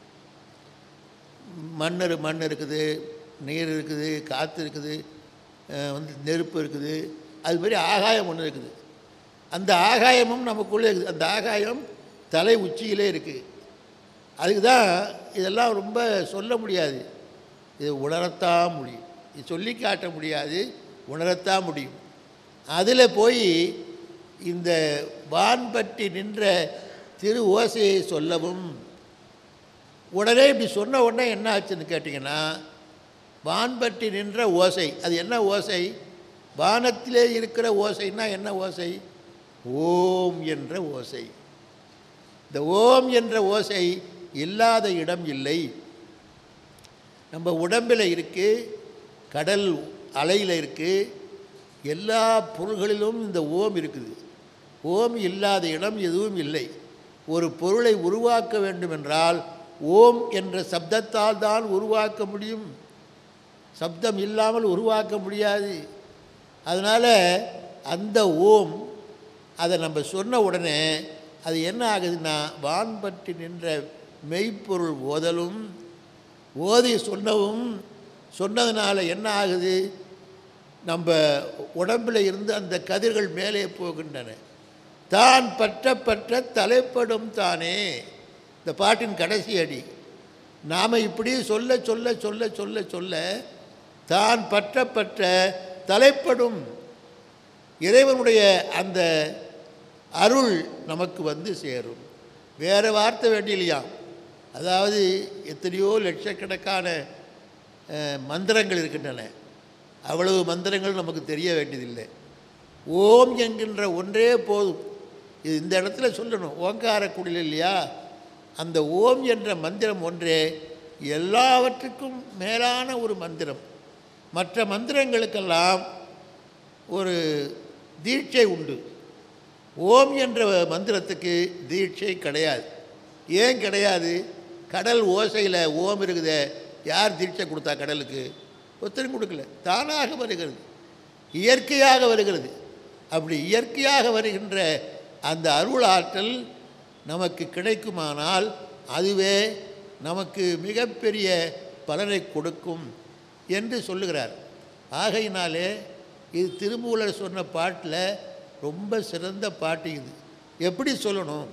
மண் இரு- மண் இருக்குது நீர் இருக்குது காற்று இருக்குது அஹ் வந்து நெருப்பு இருக்குது அது மாதிரி ஆகாயம் ஒன்று இருக்குது அந்த ஆகாயமும் நமக்குள்ளே இருக்குது அந்த ஆகாயம் தலை உச்சியிலே இருக்குது அதுக்கு தான் இதெல்லாம் ரொம்ப சொல்ல முடியாது இது உணரத்தான் முடியும் இது சொல்லி காட்ட முடியாது உணரத்தான் முடியும் அதில் போய் இந்த வான்பட்டி நின்ற திரு ஓசையை சொல்லவும் உடனே இப்படி சொன்ன உடனே என்ன ஆச்சுன்னு கேட்டிங்கன்னா வான்பட்டி நின்ற ஓசை அது என்ன ஓசை வானத்திலே இருக்கிற ஓசைன்னா என்ன ஓசை ஓம் என்ற ஓசை இந்த ஓம் என்ற ஓசை இல்லாத இடம் இல்லை நம்ம உடம்பில் இருக்குது கடல் அலையில் இருக்குது எல்லா பொருள்களிலும் இந்த ஓம் இருக்குது ஓம் இல்லாத இடம் எதுவும் இல்லை ஒரு பொருளை உருவாக்க வேண்டும் என்றால் ஓம் என்ற சப்தத்தால் தான் உருவாக்க முடியும் சப்தம் இல்லாமல் உருவாக்க முடியாது அதனால் அந்த ஓம் அதை நம்ம சொன்ன உடனே அது என்ன ஆகுதுன்னா வான்பற்றி நின்ற மெய்ப்பொருள் ஓதலும் ஓதி சொன்னவும் சொன்னதுனால என்ன ஆகுது நம்ம உடம்பில் இருந்து அந்த கதிர்கள் மேலே போகின்றன தான் பற்ற பற்ற தலைப்படும் தானே இந்த பாட்டின் கடைசி அடி நாம் இப்படி சொல்ல சொல்ல சொல்ல சொல்ல சொல்ல தான் பற்ற பற்ற தலைப்படும் இறைவனுடைய அந்த அருள் நமக்கு வந்து சேரும் வேறு வார்த்தை வேண்டியில்லையா அதாவது எத்தனையோ லட்சக்கணக்கான அஹ், மந்திரங்கள் இருக்கின்றன அவ்வளவு மந்திரங்கள் நமக்கு தெரிய வேண்டியதில்லை ஓம் என்கின்ற ஒன்றே போதும் இது இந்த இடத்துல சொல்லணும் ஓங்கார குடில் இல்லையா அந்த ஓம் என்ற மந்திரம் ஒன்றே எல்லாவற்றுக்கும் மேலான ஒரு மந்திரம் மற்ற மந்திரங்களுக்கெல்லாம் ஒரு தீட்சை உண்டு ஓம் என்ற மந்திரத்துக்கு தீட்சை கிடையாது ஏன் கிடையாது கடல் ஓசையில் ஓம் இருக்குதே யார் தீட்சை கொடுத்தா கடலுக்கு ஒருத்தரும் கொடுக்கல தானாக வருகிறது இயற்கையாக வருகிறது அப்படி இயற்கையாக வருகின்ற அந்த அருள் ஆற்றல் நமக்கு கிடைக்குமானால் அதுவே நமக்கு மிகப்பெரிய பலனை கொடுக்கும் என்று சொல்லுகிறார் ஆகையினாலே இது திருமூலர் சொன்ன பாட்டில் ரொம்ப சிறந்த பாட்டு இது எப்படி சொல்லணும்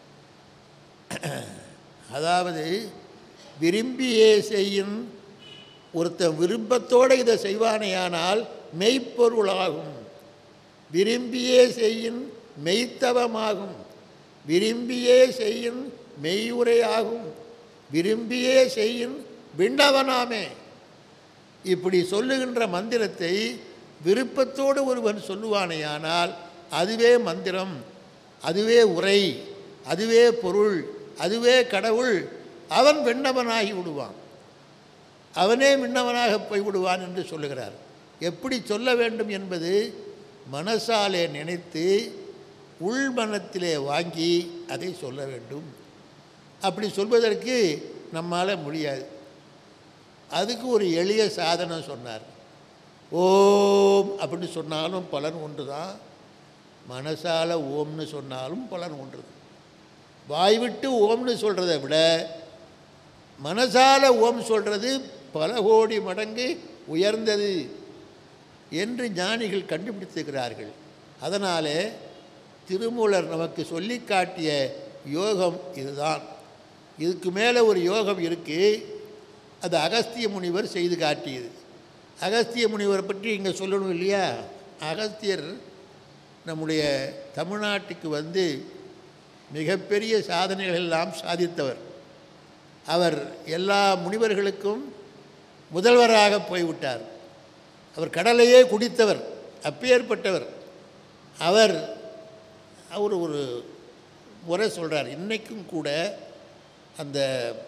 அதாவது விரும்பியே செய்யும் ஒருத்தன் விருப்பத்தோடு இதை செய்வானேயானால் மெய்ப்பொருளாகும் விரும்பியே செய்யும் மெய்த்தவமாகும் விரும்பியே செய்யும் மெய்யுரையாகும் விரும்பியே செய்யும் விண்ணவனாமே இப்படி சொல்லுகின்ற மந்திரத்தை விருப்பத்தோடு ஒருவன் சொல்லுவானேயானால் அதுவே மந்திரம் அதுவே உரை அதுவே பொருள் அதுவே கடவுள் அவன் விண்ணவனாகி விடுவான் அவனே விண்ணவனாக போய்விடுவான் என்று சொல்லுகிறார் எப்படி சொல்ல வேண்டும் என்பது மனசாலே நினைத்து உள்மனத்திலே வாங்கி அதை சொல்ல வேண்டும் அப்படி சொல்வதற்கு நம்மால் முடியாது அதுக்கு ஒரு எளிய சாதனம் சொன்னார் ஓம் அப்படின்னு சொன்னாலும் பலன் ஒன்று தான் மனசால ஓம்னு சொன்னாலும் பலன் ஒன்று தான் வாய் விட்டு ஓம்னு சொல்கிறத விட மனசால ஓம் சொல்கிறது பல கோடி மடங்கு உயர்ந்தது என்று ஞானிகள் கண்டுபிடித்திருக்கிறார்கள் அதனாலே திருமூலர் நமக்கு சொல்லி காட்டிய யோகம் இதுதான் இதுக்கு மேலே ஒரு யோகம் இருக்குது அது அகஸ்திய முனிவர் செய்து காட்டியது அகஸ்திய முனிவரை பற்றி இங்கே சொல்லணும் இல்லையா அகஸ்தியர் நம்முடைய தமிழ்நாட்டுக்கு வந்து மிகப்பெரிய சாதனைகள் எல்லாம் சாதித்தவர் அவர் எல்லா முனிவர்களுக்கும் முதல்வராக போய்விட்டார் அவர் கடலையே குடித்தவர் அப்பேற்பட்டவர் அவர் அவர் ஒரு முறை சொல்கிறார் இன்றைக்கும் கூட அந்த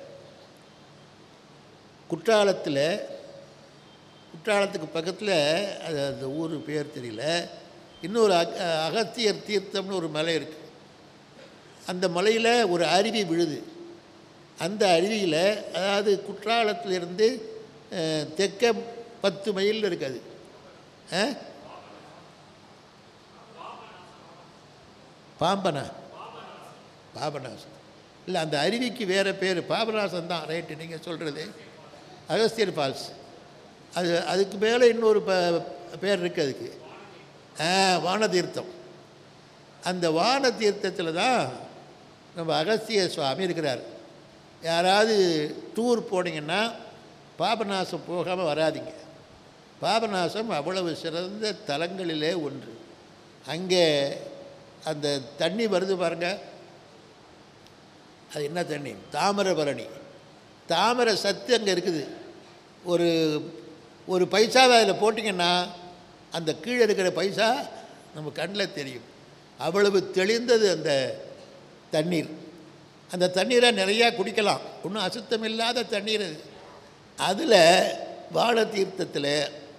குற்றாலத்தில் குற்றாலத்துக்கு பக்கத்தில் அது அந்த ஊர் பேர் தெரியல இன்னொரு அக அகத்தியர் தீர்த்தம்னு ஒரு மலை இருக்குது அந்த மலையில் ஒரு அருவி விழுது அந்த அருவியில் அதாவது குற்றாலத்திலிருந்து அஹ், தெற்க பத்து மைல் இருக்குது ஆ பாம்பனா பாபநாசம் இல்லை அந்த அருவிக்கு வேறு பேர் பாபநாசம் தான் ரைட்டு நீங்கள் சொல்கிறது அகஸ்தியர் ஃபால்ஸ் அது அதுக்கு மேலே இன்னொரு ப பேர் இருக்குது அதுக்கு ஆ வானதீர்த்தம் அந்த வான தீர்த்தத்தில் தான் நம்ம அகஸ்திய சுவாமி இருக்கிறார் யாராவது டூர் போனீங்கன்னா பாபநாசம் போகாமல் வராதீங்க பாபநாசம் அவ்வளவு சிறந்த தலங்களிலே ஒன்று அங்கே அந்த தண்ணி வருது பாருங்க அது என்ன தண்ணி தாமிரபரணி தாமரை சத்து அங்கே இருக்குது ஒரு ஒரு பைசாவை அதில் போட்டிங்கன்னா அந்த கீழே இருக்கிற பைசா நம்ம கண்ணில் தெரியும் அவ்வளவு தெளிந்தது அந்த தண்ணீர் அந்த தண்ணீரை நிறையா குடிக்கலாம் ஒன்றும் அசுத்தம் இல்லாத தண்ணீர் அது அதில் வாழ தீர்த்தத்தில்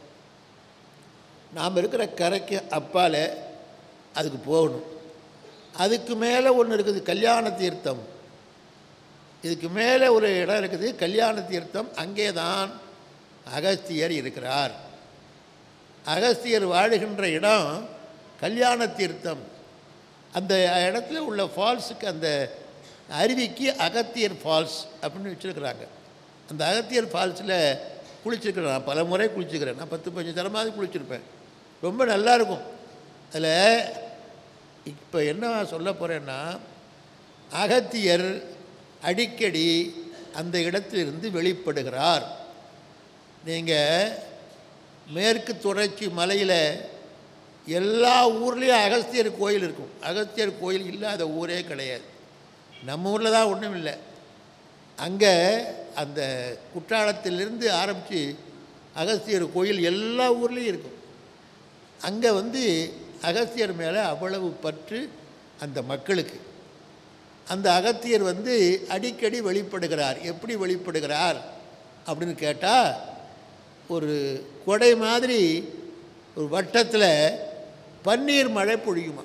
நாம் இருக்கிற கரைக்கு அப்பால் அதுக்கு போகணும் அதுக்கு மேலே ஒன்று இருக்குது கல்யாண தீர்த்தம் இதுக்கு மேலே ஒரு இடம் இருக்குது கல்யாண தீர்த்தம் அங்கே தான் அகஸ்தியர் இருக்கிறார் அகஸ்தியர் வாழுகின்ற இடம் கல்யாண தீர்த்தம் அந்த இடத்துல உள்ள ஃபால்ஸுக்கு அந்த அருவிக்கு அகத்தியர் ஃபால்ஸ் அப்படின்னு வச்சுருக்குறாங்க அந்த அகத்தியர் ஃபால்ஸில் குளிச்சிருக்கிறேன் நான் பல முறை குளிச்சிருக்கிறேன் நான் பத்து பதினஞ்சு தரமாவது குளிச்சிருப்பேன் ரொம்ப நல்லா இருக்கும் அதில் இப்போ என்ன சொல்ல போகிறேன்னா அகத்தியர் அடிக்கடி அந்த இடத்திலிருந்து வெளிப்படுகிறார் நீங்கள் மேற்கு தொடர்ச்சி மலையில் எல்லா ஊர்லேயும் அகஸ்தியர் கோயில் இருக்கும் அகஸ்தியர் கோயில் இல்லாத ஊரே கிடையாது நம்ம ஊரில் தான் ஒன்றும் இல்லை அங்கே அந்த குற்றாலத்திலிருந்து ஆரம்பித்து அகஸ்தியர் கோயில் எல்லா ஊர்லேயும் இருக்கும் அங்கே வந்து அகஸ்தியர் மேலே அவ்வளவு பற்று அந்த மக்களுக்கு அந்த அகத்தியர் வந்து அடிக்கடி வெளிப்படுகிறார் எப்படி வெளிப்படுகிறார் அப்படின்னு கேட்டால் ஒரு கொடை மாதிரி ஒரு வட்டத்தில் பன்னீர் மழை பொழியுமா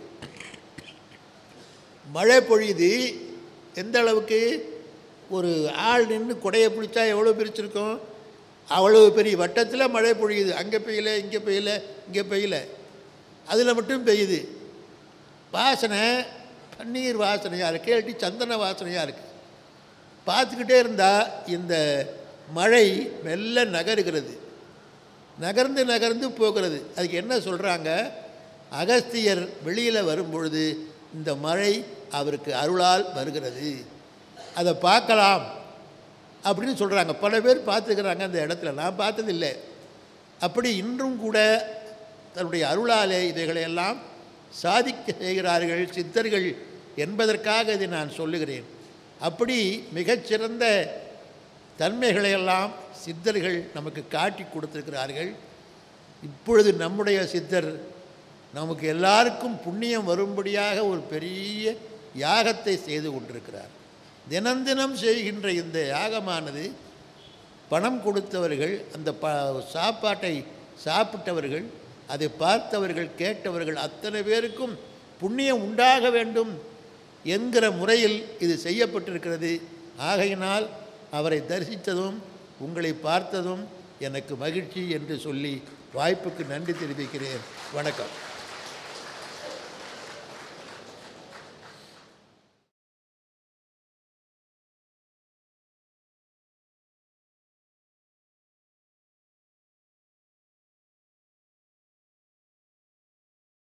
மழை பொழியுது எந்த அளவுக்கு ஒரு ஆள் நின்று கொடையை பிடிச்சா எவ்வளோ பிரிச்சிருக்கும் அவ்வளவு பெரிய வட்டத்தில் மழை பொழியுது அங்கே பெய்யல இங்கே பெய்யல இங்கே பெய்யல அதில் மட்டும் பெய்யுது வாசனை பன்னீர் வாசனையாக இருக்குது இல்லாட்டி சந்தன வாசனையாக இருக்குது பார்த்துக்கிட்டே இருந்தால் இந்த மழை மெல்ல நகருகிறது நகர்ந்து நகர்ந்து போகிறது அதுக்கு என்ன சொல்கிறாங்க அகஸ்தியர் வெளியில் வரும்பொழுது இந்த மழை அவருக்கு அருளால் வருகிறது அதை பார்க்கலாம் அப்படின்னு சொல்கிறாங்க பல பேர் பார்த்துக்கிறாங்க அந்த இடத்துல நான் பார்த்ததில்லை அப்படி இன்றும் கூட தன்னுடைய அருளாலே இவைகளையெல்லாம் சாதிக்க செய்கிறார்கள் சித்தர்கள் என்பதற்காக இதை நான் சொல்லுகிறேன் அப்படி மிகச்சிறந்த தன்மைகளையெல்லாம் சித்தர்கள் நமக்கு காட்டி கொடுத்திருக்கிறார்கள் இப்பொழுது நம்முடைய சித்தர் நமக்கு எல்லாருக்கும் புண்ணியம் வரும்படியாக ஒரு பெரிய யாகத்தை செய்து கொண்டிருக்கிறார் தினம் தினம் செய்கின்ற இந்த யாகமானது பணம் கொடுத்தவர்கள் அந்த ப சாப்பாட்டை சாப்பிட்டவர்கள் அதை பார்த்தவர்கள் கேட்டவர்கள் அத்தனை பேருக்கும் புண்ணியம் உண்டாக வேண்டும் என்கிற முறையில் இது செய்யப்பட்டிருக்கிறது ஆகையினால் அவரை தரிசித்ததும் உங்களை பார்த்ததும் எனக்கு மகிழ்ச்சி என்று சொல்லி வாய்ப்புக்கு நன்றி தெரிவிக்கிறேன் வணக்கம்